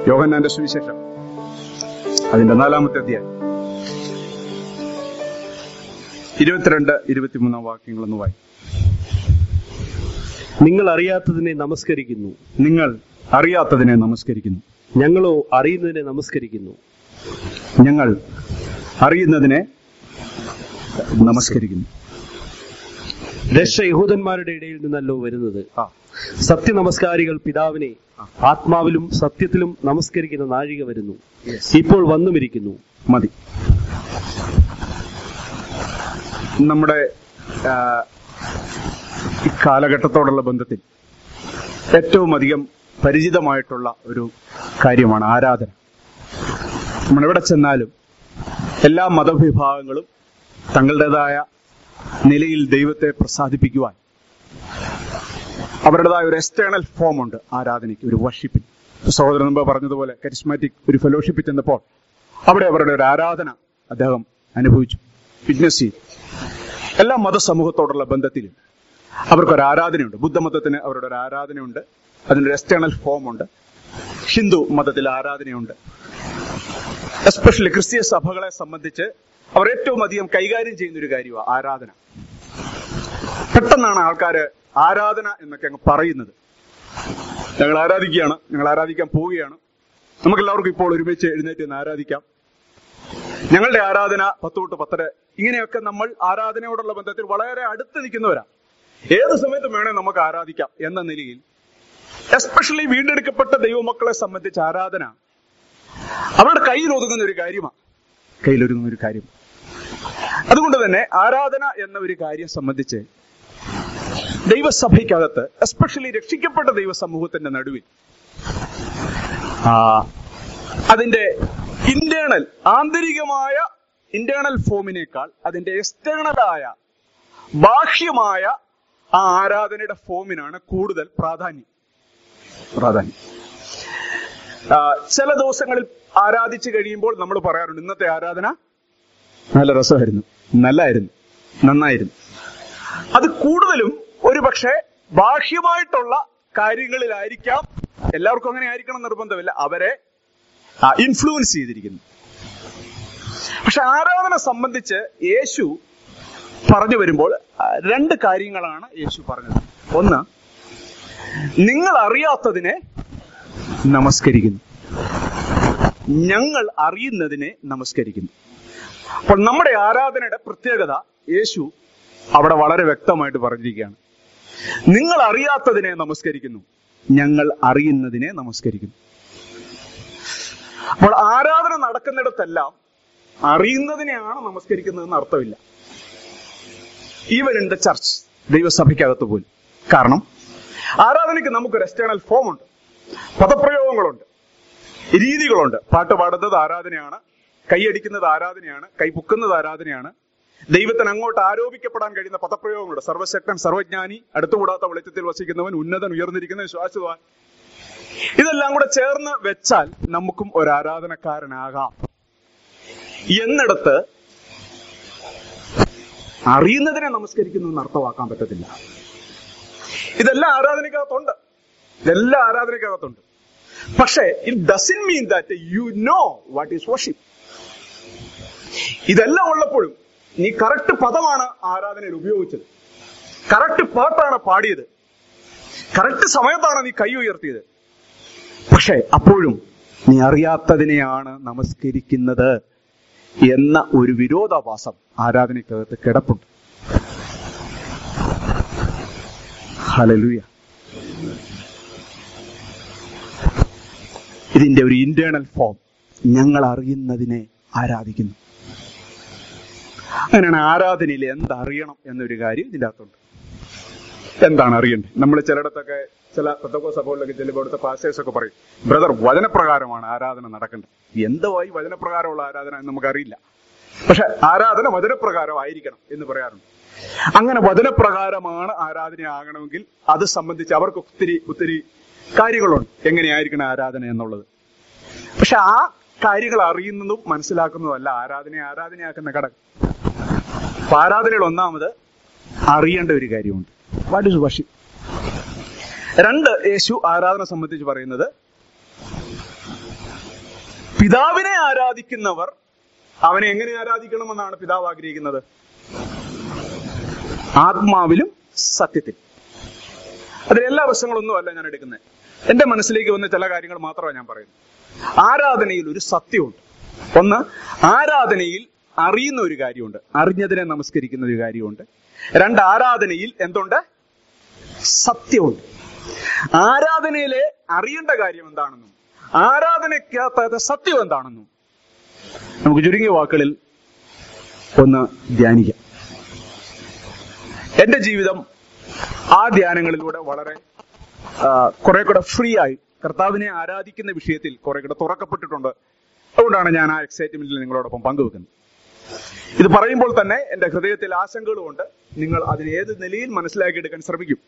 യോഹന്നാന്റെ സുവിശേഷം അതിന്റെ നാലാമത്തെ അധ്യായം ഇരുപത്തിരണ്ട് ഇരുപത്തിമൂന്നാം വാക്യങ്ങളൊന്ന് വായി നിങ്ങൾ അറിയാത്തതിനെ നമസ്കരിക്കുന്നു നിങ്ങൾ അറിയാത്തതിനെ നമസ്കരിക്കുന്നു ഞങ്ങളോ അറിയുന്നതിനെ നമസ്കരിക്കുന്നു ഞങ്ങൾ അറിയുന്നതിനെ നമസ്കരിക്കുന്നു രക്ഷ യഹൂദന്മാരുടെ ഇടയിൽ നിന്നല്ലോ വരുന്നത് ആ സത്യനമസ്കാരികൾ പിതാവിനെ ആത്മാവിലും സത്യത്തിലും നമസ്കരിക്കുന്ന നാഴിക വരുന്നു ഇപ്പോൾ വന്നുമിരിക്കുന്നു മതി നമ്മുടെ ആ, ഈ കാലഘട്ടത്തോടുള്ള ബന്ധത്തിൽ ഏറ്റവും അധികം പരിചിതമായിട്ടുള്ള ഒരു കാര്യമാണ് ആരാധന നമ്മൾ എവിടെ ചെന്നാലും എല്ലാ മതവിഭാഗങ്ങളും തങ്ങളുടേതായ നിലയിൽ ദൈവത്തെ പ്രസാദിപ്പിക്കുവാൻ അവരുടേതായ ഒരു എക്സ്റ്റേണൽ ഫോം ഉണ്ട് ആരാധനയ്ക്ക് ഒരു വർഷിപ്പിൽ സഹോദരൻ മുമ്പ് പറഞ്ഞതുപോലെ കരിസ്മാറ്റിക് ഒരു ഫെലോഷിപ്പിൽ ചെന്നപ്പോൾ അവിടെ അവരുടെ ഒരു ആരാധന അദ്ദേഹം അനുഭവിച്ചു വിറ്റ്നസ് ചെയ്തു എല്ലാ മതസമൂഹത്തോടുള്ള ബന്ധത്തിലും അവർക്കൊരു ആരാധനയുണ്ട് ബുദ്ധമതത്തിന് അവരുടെ ഒരു ആരാധനയുണ്ട് അതിനൊരു എക്സ്റ്റേണൽ ഫോം ഉണ്ട് ഹിന്ദു മതത്തിൽ ആരാധനയുണ്ട് എസ്പെഷ്യലി ക്രിസ്തീയ സഭകളെ സംബന്ധിച്ച് അവർ ഏറ്റവും അധികം കൈകാര്യം ചെയ്യുന്ന ഒരു കാര്യമാണ് ആരാധന പെട്ടെന്നാണ് ആൾക്കാര് ആരാധന എന്നൊക്കെ അങ്ങ് പറയുന്നത് ഞങ്ങൾ ആരാധിക്കുകയാണ് ഞങ്ങൾ ആരാധിക്കാൻ പോവുകയാണ് നമുക്ക് എല്ലാവർക്കും ഇപ്പോൾ ഒരുമിച്ച് എഴുന്നേറ്റ് നിന്ന് ആരാധിക്കാം ഞങ്ങളുടെ ആരാധന പത്ത് തൊട്ട് പത്തര ഇങ്ങനെയൊക്കെ നമ്മൾ ആരാധനയോടുള്ള ബന്ധത്തിൽ വളരെ അടുത്ത് നിൽക്കുന്നവരാ ഏത് സമയത്തും വേണേ നമുക്ക് ആരാധിക്കാം എന്ന നിലയിൽ എസ്പെഷ്യലി വീണ്ടെടുക്കപ്പെട്ട ദൈവമക്കളെ സംബന്ധിച്ച് ആരാധന അവരുടെ കയ്യിൽ ഒതുങ്ങുന്ന ഒരു കാര്യമാണ് കയ്യിലൊരുങ്ങുന്ന ഒരു കാര്യം അതുകൊണ്ട് തന്നെ ആരാധന എന്ന ഒരു കാര്യം സംബന്ധിച്ച് ദൈവസഭയ്ക്കകത്ത് എസ്പെഷ്യലി രക്ഷിക്കപ്പെട്ട ദൈവസമൂഹത്തിന്റെ നടുവിൽ ആ, അതിന്റെ ഇന്റേണൽ ആന്തരികമായ ഇന്റേണൽ ഫോമിനേക്കാൾ അതിന്റെ എക്സ്റ്റേണലായ ബാഹ്യമായ ആ ആരാധനയുടെ ഫോമിനാണ് കൂടുതൽ പ്രാധാന്യം പ്രാധാന്യം ആ, ചില ദിവസങ്ങളിൽ ആരാധിച്ചു കഴിയുമ്പോൾ നമ്മൾ പറയാറുണ്ട് ഇന്നത്തെ ആരാധന നല്ല രസമായിരുന്നു നല്ലായിരുന്നു നന്നായിരുന്നു അത് കൂടുതലും ഒരു പക്ഷേ ബാഹ്യമായിട്ടുള്ള കാര്യങ്ങളിലായിരിക്കാം എല്ലാവർക്കും അങ്ങനെ ആയിരിക്കണം എന്ന് നിർബന്ധമില്ല അവരെ ഇൻഫ്ലുവൻസ് ചെയ്തിരിക്കുന്നു പക്ഷെ ആരാധന സംബന്ധിച്ച് യേശു പറഞ്ഞു വരുമ്പോൾ ആ, രണ്ട് കാര്യങ്ങളാണ് യേശു പറഞ്ഞത് ഒന്ന് നിങ്ങൾ അറിയാത്തതിനെ നമസ്കരിക്കുന്നു ഞങ്ങൾ അറിയുന്നതിനെ നമസ്കരിക്കുന്നു അപ്പോൾ നമ്മുടെ ആരാധനയുടെ പ്രത്യേകത യേശു അവിടെ വളരെ വ്യക്തമായിട്ട് പറഞ്ഞിരിക്കുകയാണ് നിങ്ങൾ അറിയാത്തതിനെ നമസ്കരിക്കുന്നു ഞങ്ങൾ അറിയുന്നതിനെ നമസ്കരിക്കുന്നു അപ്പോൾ ആരാധന നടക്കുന്നിടത്തെല്ലാം അറിയുന്നതിനെയാണ് നമസ്കരിക്കുന്നതെന്ന് അർത്ഥമില്ല ഈവൻ ഇൻ ദ ചർച്ച് ദൈവസഭയ്ക്കകത്ത് പോലും കാരണം ആരാധനയ്ക്ക് നമുക്കൊരു എക്സ്റ്റേണൽ ഫോം ഉണ്ട് പദപ്രയോഗങ്ങളുണ്ട് രീതികളുണ്ട് പാട്ട് പാടുന്നത് ആരാധനയാണ് കൈയടിക്കുന്നത് ആരാധനയാണ് കൈ പൊക്കുന്നത് ആരാധനയാണ് ദൈവത്തിന് അങ്ങോട്ട് ആരോപിക്കപ്പെടാൻ കഴിയുന്ന പദപ്രയോഗങ്ങളുണ്ട് സർവശക്തൻ സർവജ്ഞാനി അടുത്തുകൂടാത്ത വെളിച്ചത്തിൽ വസിക്കുന്നവൻ ഉന്നതൻ ഉയർന്നിരിക്കുന്നവൻ ശ്വാസവാൻ ഇതെല്ലാം കൂടെ ചേർന്ന് വെച്ചാൽ നമുക്കും ഒരു ആരാധനക്കാരനാകാം എന്നിടത്ത് അറിയുന്നതിനെ നമസ്കരിക്കുന്നു എന്ന് അർത്ഥമാക്കാൻ പറ്റത്തില്ല ഇതെല്ലാം ആരാധനയ്ക്കകത്തുണ്ട് ഇതെല്ലാം ആരാധനയ്ക്കകത്തുണ്ട് പക്ഷേ it doesn't mean that you know what is worship ഇതെല്ലാം ഉള്ളപ്പോഴും നീ കറക്റ്റ് പദമാണ് ആരാധനയിൽ ഉപയോഗിച്ചത് കറക്റ്റ് പാട്ടാണ് പാടിയത് കറക്റ്റ് സമയത്താണ് നീ കൈ ഉയർത്തിയത് പക്ഷേ അപ്പോഴും നീ അറിയാത്തതിനെയാണ് നമസ്കരിക്കുന്നത് എന്ന ഒരു വിരോധാഭാസം ആരാധനയ്ക്കകത്ത് കിടപ്പുണ്ട് ഹലലുയ ഇതിന്റെ ഒരു ഇന്റേണൽ ഫോം ഞങ്ങൾ അറിയുന്നതിനെ ആരാധിക്കുന്നു അങ്ങനെയാണ് ആരാധനയിൽ എന്തറിയണം എന്നൊരു കാര്യം ഇതിൻ്റെ അകത്തുണ്ട് എന്താണ് അറിയേണ്ടത് നമ്മൾ ചിലയിടത്തൊക്കെ ചില പ്രത്യേക സഭകളിലൊക്കെ ചെല്ലുമ്പോൾ അവിടുത്തെ പാസ്റ്റേഴ്സ് ഒക്കെ പറയും ബ്രദർ വചനപ്രകാരമാണ് ആരാധന നടക്കേണ്ടത് എന്തുവായി വചനപ്രകാരമുള്ള ആരാധന എന്ന് നമുക്കറിയില്ല പക്ഷെ ആരാധന വചനപ്രകാരം ആയിരിക്കണം എന്ന് പറയാറുണ്ട് അങ്ങനെ വചനപ്രകാരമാണ് ആരാധന ആകണമെങ്കിൽ അത് സംബന്ധിച്ച് അവർക്ക് ഒത്തിരി ഒത്തിരി കാര്യങ്ങളുണ്ട് എങ്ങനെയായിരിക്കണം ആരാധന എന്നുള്ളത് പക്ഷെ ആ കാര്യങ്ങൾ അറിയുന്നതും മനസ്സിലാക്കുന്നതുമല്ല ആരാധനയെ ആരാധനയാക്കുന്ന ഘടകം അപ്പൊ ആരാധനയിൽ ഒന്നാമത് അറിയേണ്ട ഒരു കാര്യമുണ്ട് വാട്ട് ഇസ് വർഷിപ്പ് രണ്ട് യേശു ആരാധന സംബന്ധിച്ച് പറയുന്നത് പിതാവിനെ ആരാധിക്കുന്നവർ അവനെ എങ്ങനെ ആരാധിക്കണമെന്നാണ് പിതാവ് ആഗ്രഹിക്കുന്നത് ആത്മാവിലും സത്യത്തിൽ അതിൽ എല്ലാ വശങ്ങളൊന്നും അല്ല ഞാൻ എടുക്കുന്നത് എന്റെ മനസ്സിലേക്ക് വന്ന ചില കാര്യങ്ങൾ മാത്രമാണ് ഞാൻ പറയുന്നത് ആരാധനയിൽ ഒരു സത്യമുണ്ട് ഒന്ന് ആരാധനയിൽ അറിയുന്ന ഒരു കാര്യമുണ്ട് അറിഞ്ഞതിനെ നമസ്കരിക്കുന്ന ഒരു കാര്യമുണ്ട് രണ്ട് ആരാധനയിൽ എന്തുണ്ട് സത്യമുണ്ട് ആരാധനയിലെ അറിയേണ്ട കാര്യം എന്താണെന്നും ആരാധനയ്ക്കകത്ത സത്യം എന്താണെന്നും നമുക്ക് ചുരുങ്ങിയ വാക്കുകളിൽ ഒന്ന് ധ്യാനിക്കാം എന്റെ ജീവിതം ആ ധ്യാനങ്ങളിലൂടെ വളരെ ആ, കുറെ കൂടെ ഫ്രീ ആയി കർത്താവിനെ ആരാധിക്കുന്ന വിഷയത്തിൽ കുറെ കൂടെ തുറക്കപ്പെട്ടിട്ടുണ്ട് അതുകൊണ്ടാണ് ഞാൻ ആ എക്സൈറ്റ്മെന്റിൽ നിങ്ങളോടൊപ്പം പങ്കുവെക്കുന്നത് ഇത് പറയുമ്പോൾ തന്നെ എന്റെ ഹൃദയത്തിൽ ആശങ്കകളുമുണ്ട് നിങ്ങൾ അതിന് ഏത് നിലയിൽ മനസ്സിലാക്കിയെടുക്കാൻ ശ്രമിക്കും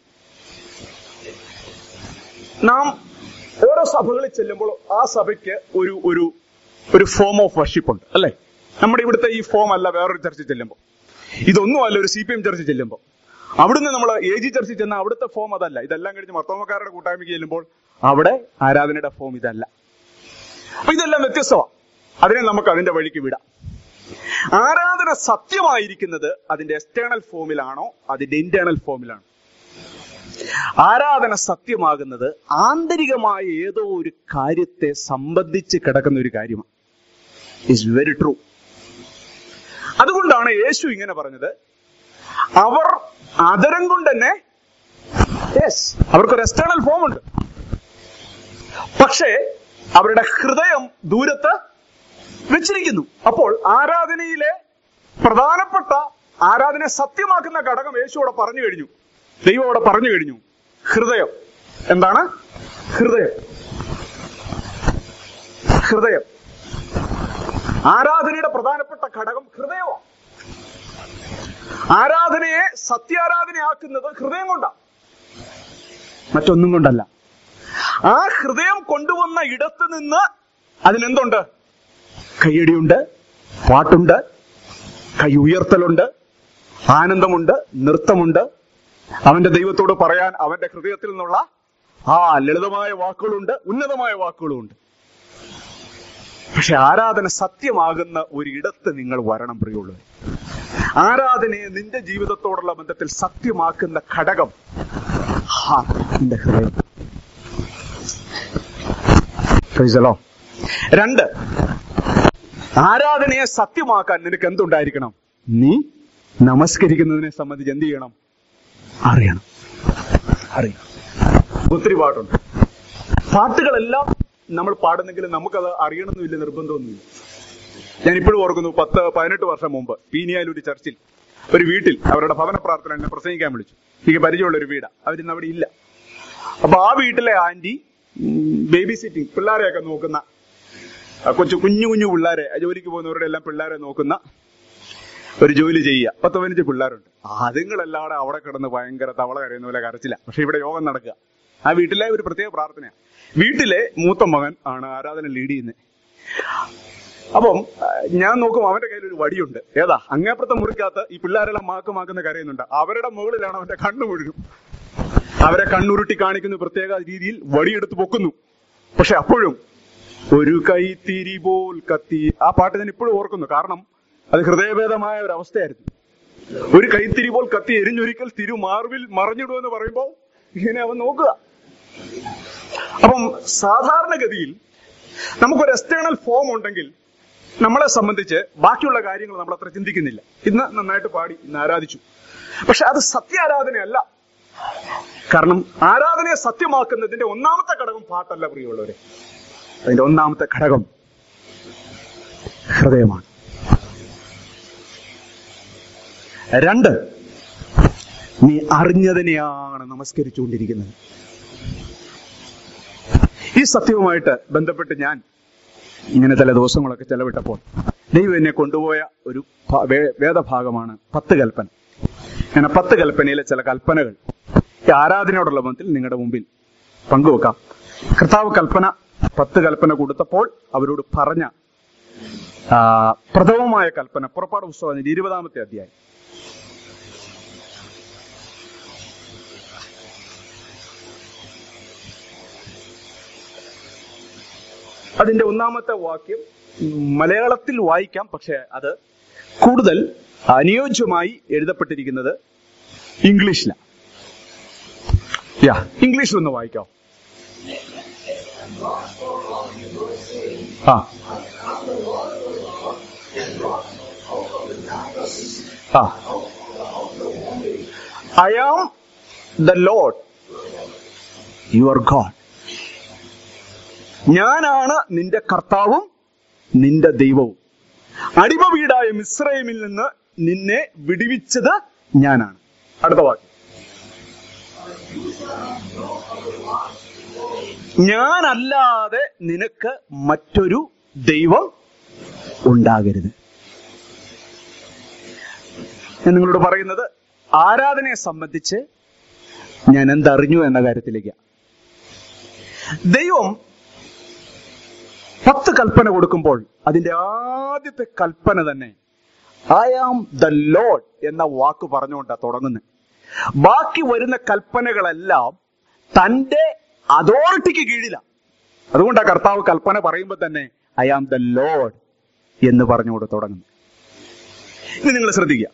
നാം ഓരോ സഭകളിൽ ചെല്ലുമ്പോൾ ആ സഭയ്ക്ക് ഒരു ഒരു ഒരു ഫോം ഓഫ് വർഷിപ്പ് ഉണ്ട് അല്ലെ നമ്മുടെ ഇവിടുത്തെ ഈ ഫോം അല്ല വേറൊരു ചർച്ചിൽ ചെല്ലുമ്പോൾ ഇതൊന്നും അല്ല ഒരു സി പി എം ചർച്ചിൽ ചെല്ലുമ്പോൾ അവിടുന്ന് നമ്മൾ എ ജി ചർച്ചിൽ ചെന്ന അവിടുത്തെ ഫോം അതല്ല ഇതെല്ലാം കഴിഞ്ഞ് മർത്തോമക്കാരുടെ കൂട്ടായ്മയ്ക്ക് ചെല്ലുമ്പോൾ അവിടെ ആരാധനയുടെ ഫോം ഇതല്ല അപ്പൊ ഇതെല്ലാം വ്യത്യസ്തമാണ് അതിനെ നമുക്ക് അതിന്റെ വഴിക്ക് വിടാം ആരാധന സത്യമായിരിക്കുന്നത് അതിന്റെ എക്സ്റ്റേണൽ ഫോമിലാണോ അതിന്റെ ഇന്റേണൽ ഫോമിലാണോ ആരാധന സത്യമാകുന്നത് ആന്തരികമായ ഏതോ ഒരു കാര്യത്തെ സംബന്ധിച്ച് കിടക്കുന്ന ഒരു കാര്യമാണ് ഇസ് വെരി ട്രൂ അതുകൊണ്ടാണ് യേശു ഇങ്ങനെ പറഞ്ഞത് അവർ അതരം കൊണ്ട് തന്നെ യെസ് അവർക്കൊരു എക്സ്റ്റേണൽ ഫോം ഉണ്ട് പക്ഷേ അവരുടെ ഹൃദയം ദൂരത്ത് വെച്ചിരിക്കുന്നു അപ്പോൾ ആരാധനയിലെ പ്രധാനപ്പെട്ട ആരാധന സത്യമാക്കുന്ന ഘടകം യേശു അവിടെ പറഞ്ഞു കഴിഞ്ഞു ദൈവം അവിടെ പറഞ്ഞു കഴിഞ്ഞു ഹൃദയം എന്താണ് ഹൃദയം ഹൃദയം ആരാധനയുടെ പ്രധാനപ്പെട്ട ഘടകം ഹൃദയമാണ് ആരാധനയെ സത്യാരാധനയാക്കുന്നത് ഹൃദയം കൊണ്ടാണ് മറ്റൊന്നും കൊണ്ടല്ല ആ ഹൃദയം കൊണ്ടുവന്ന ഇടത്ത് നിന്ന് അതിനെന്തുണ്ട് കയ്യടിയുണ്ട് പാട്ടുണ്ട് കൈ ഉയർത്തലുണ്ട് ആനന്ദമുണ്ട് നൃത്തമുണ്ട് അവന്റെ ദൈവത്തോട് പറയാൻ അവന്റെ ഹൃദയത്തിൽ നിന്നുള്ള ആ ലളിതമായ വാക്കുകളുണ്ട് ഉന്നതമായ വാക്കുകളുമുണ്ട് പക്ഷെ ആരാധന സത്യമാകുന്ന ഒരിടത്ത് നിങ്ങൾ വരണം പ്രിയുള്ളവർ ആരാധനയെ നിന്റെ ജീവിതത്തോടുള്ള ബന്ധത്തിൽ സത്യമാക്കുന്ന ഘടകം ഹാ നിന്റെ ഹൃദയം Praise the Lord. രണ്ട് ആരാധനയെ സത്യമാക്കാൻ നിനക്ക് എന്തുണ്ടായിരിക്കണം നീ നമസ്കരിക്കുന്നതിനെ സംബന്ധിച്ച് എന്ത് ചെയ്യണം അറിയണം അറിയണം ഒത്തിരി പാട്ടുണ്ട് പാട്ടുകളെല്ലാം നമ്മൾ പാടുന്നെങ്കിലും നമുക്കത് അറിയണമെന്നില്ല നിർബന്ധമൊന്നുമില്ല ഞാൻ ഇപ്പോഴും ഓർക്കുന്നു പത്ത് പതിനെട്ട് വർഷം മുമ്പ് പീനിയായിൽ ഒരു ചർച്ചിൽ ഒരു വീട്ടിൽ അവരുടെ ഭവന പ്രാർത്ഥന എന്നെ പ്രസംഗിക്കാൻ വിളിച്ചു എനിക്ക് പരിചയമുള്ള ഒരു വീടാ അവരിന്ന് അവിടെ ഇല്ല അപ്പൊ ആ വീട്ടിലെ ആന്റി ബേബി സിറ്റിംഗ് പിള്ളേരെയൊക്കെ നോക്കുന്ന ആ കൊച്ചു കുഞ്ഞു കുഞ്ഞു പിള്ളേരെ ആ ജോലിക്ക് പോകുന്നവരുടെ എല്ലാം പിള്ളേരെ നോക്കുന്ന ഒരു ജോലി ചെയ്യുക പത്ത് പതിനഞ്ച് പിള്ളേരുണ്ട് അതുങ്ങളെല്ലാടെ അവിടെ കിടന്ന് ഭയങ്കര തവള കരയുന്ന പോലെ കരച്ചില്ല പക്ഷെ ഇവിടെ യോഗം നടക്കുക ആ വീട്ടിലെ ഒരു പ്രത്യേക പ്രാർത്ഥനയാണ് വീട്ടിലെ മൂത്ത മകൻ ആണ് ആരാധന ലീഡ് ചെയ്യുന്നത് അപ്പം ആ, ഞാൻ നോക്കും അവന്റെ കയ്യിൽ ഒരു വടിയുണ്ട് ഏതാ അങ്ങേപ്പുറത്തെ മുറിക്കകത്ത് ഈ പിള്ളേരെല്ലാം മാക്കുമാക്കുന്ന കരയുന്നുണ്ട് അവരുടെ മുകളിലാണ് അവന്റെ കണ്ണു മുഴുവൻ അവരെ കണ്ണുരുട്ടി കാണിക്കുന്ന പ്രത്യേക രീതിയിൽ വടിയെടുത്ത് പൊക്കുന്നു പക്ഷെ അപ്പോഴും ഒരു കൈ തിരി പോൽ കത്തി ആ പാട്ട് ഞാൻ ഇപ്പോഴും ഓർക്കുന്നു കാരണം അത് ഹൃദയഭേദമായ ഒരു അവസ്ഥയായിരുന്നു ഒരു കൈത്തിരി പോൽ കത്തി എരിഞ്ഞൊരിക്കൽ തിരു മാർവിൽ മറഞ്ഞിടുമെന്ന് പറയുമ്പോ ഇങ്ങനെ അവൻ നോക്കുക അപ്പം സാധാരണഗതിയിൽ നമുക്കൊരു എക്സ്റ്റേണൽ ഫോം ഉണ്ടെങ്കിൽ നമ്മളെ സംബന്ധിച്ച് ബാക്കിയുള്ള കാര്യങ്ങൾ നമ്മൾ അത്ര ചിന്തിക്കുന്നില്ല ഇന്ന് നന്നായിട്ട് പാടി ഇന്ന് ആരാധിച്ചു പക്ഷെ അത് സത്യാരാധനയല്ല കാരണം ആരാധനയെ സത്യമാക്കുന്നതിന്റെ ഒന്നാമത്തെ ഘടകം പാട്ടല്ല പ്രിയമുള്ളവരെ അതിന്റെ ഒന്നാമത്തെ ഘടകം ഹൃദയമാണ് രണ്ട് നീ അറിഞ്ഞതിനെയാണ് നമസ്കരിച്ചുകൊണ്ടിരിക്കുന്നത് ഈ സത്യവുമായിട്ട് ബന്ധപ്പെട്ട് ഞാൻ ഇങ്ങനെ ചില ദിവസങ്ങളൊക്കെ ചെലവിട്ടപ്പോൾ ദൈവം എന്നെ കൊണ്ടുപോയ ഒരു ഭ- വേ- വേദഭാഗമാണ് പത്ത് കൽപ്പന ഞാൻ ആ പത്ത് കൽപ്പനയിലെ ചില കൽപ്പനകൾ ഈ ആരാധനയോടുള്ള ബന്ധത്തിൽ നിങ്ങളുടെ മുമ്പിൽ പങ്കുവെക്കാം കർത്താവ് കൽപ്പന പത്ത് കൽപ്പന കൊടുത്തപ്പോൾ അവരോട് പറഞ്ഞ ആ, പ്രഥമമായ കൽപ്പന പുറപ്പാട് പുസ്തകം അതിന്റെ ഇരുപതാമത്തെ അധ്യായം അതിന്റെ ഒന്നാമത്തെ വാക്യം മലയാളത്തിൽ വായിക്കാം പക്ഷെ അത് കൂടുതൽ അനുയോജ്യമായി എഴുതപ്പെട്ടിരിക്കുന്നത് ഇംഗ്ലീഷിലാണ് യാ ഇംഗ്ലീഷിൽ ഒന്ന് വായിക്കാം ആ ആ I am the lord your god ഞാനാണ് നിന്റെ കർത്താവും നിന്റെ ദൈവവും അടിമ വീടായ മിശ്രൈമിൽ നിന്ന് നിന്നെ വിടിവിച്ചത് ഞാനാണ് അടുത്ത വാക്യം ഞാനല്ലാതെ നിനക്ക് മറ്റൊരു ദൈവം ഉണ്ടാകരുത് ഞാൻ നിങ്ങളോട് പറയുന്നത് ആരാധനയെ സംബന്ധിച്ച് ഞാൻ എന്തറിഞ്ഞു എന്ന കാര്യത്തിലേക്ക് ദൈവം പത്ത് കൽപ്പന കൊടുക്കുമ്പോൾ അതിന്റെ ആദ്യത്തെ കൽപ്പന തന്നെ ഐ ആം ദ ലോഡ് എന്ന വാക്ക് പറഞ്ഞുകൊണ്ടാണ് തുടങ്ങുന്നത് ബാക്കി വരുന്ന കൽപ്പനകളെല്ലാം തന്റെ അതോറിറ്റിക്ക് കീഴിലാണ് അതുകൊണ്ടാണ് കർത്താവ് കൽപ്പന പറയുമ്പോൾ തന്നെ ഐ ആം ദ ലോഡ് എന്ന് പറഞ്ഞുകൊണ്ട് തുടങ്ങുന്നത് ഇനി നിങ്ങൾ ശ്രദ്ധിക്കുക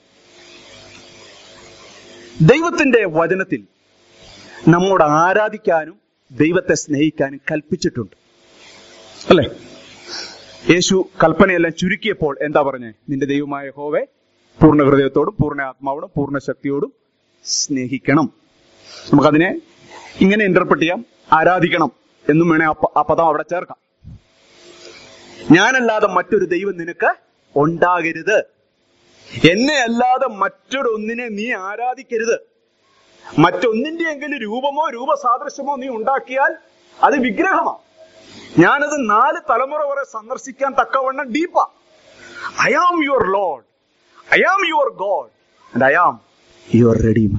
ദൈവത്തിന്റെ വചനത്തിൽ നമ്മോട് ആരാധിക്കാനും ദൈവത്തെ സ്നേഹിക്കാനും കൽപ്പിച്ചിട്ടുണ്ട് അല്ലേ യേശു കൽപ്പനയെല്ലാം ചുരുക്കിയപ്പോൾ എന്താ പറഞ്ഞേ നിന്റെ ദൈവമായ ഹോവെ പൂർണ്ണ ഹൃദയത്തോടും പൂർണ്ണ ആത്മാവോടും പൂർണ്ണ ശക്തിയോടും സ്നേഹിക്കണം നമുക്കതിനെ ഇങ്ങനെ ഇന്റർപ്രറ്റ് ചെയ്യാം ആരാധിക്കണം എന്നും വേണേ ആ പ- ആ പദം അവിടെ ചേർക്കാം ഞാനല്ലാതെ മറ്റൊരു ദൈവം നിനക്ക് ഉണ്ടാകരുത് എന്നെ അല്ലാതെ മറ്റൊരൊന്നിനെ നീ ആരാധിക്കരുത് മറ്റൊന്നിന്റെ എങ്കിലും രൂപമോ രൂപസാദൃശ്യമോ നീ ഉണ്ടാക്കിയാൽ അത് വിഗ്രഹമാണ് ഞാനത് നാല് തലമുറ വരെ സന്ദർശിക്കാൻ തക്കവണ്ണം ഡീപ്പാ I am your lord I am your god and I am your redeemer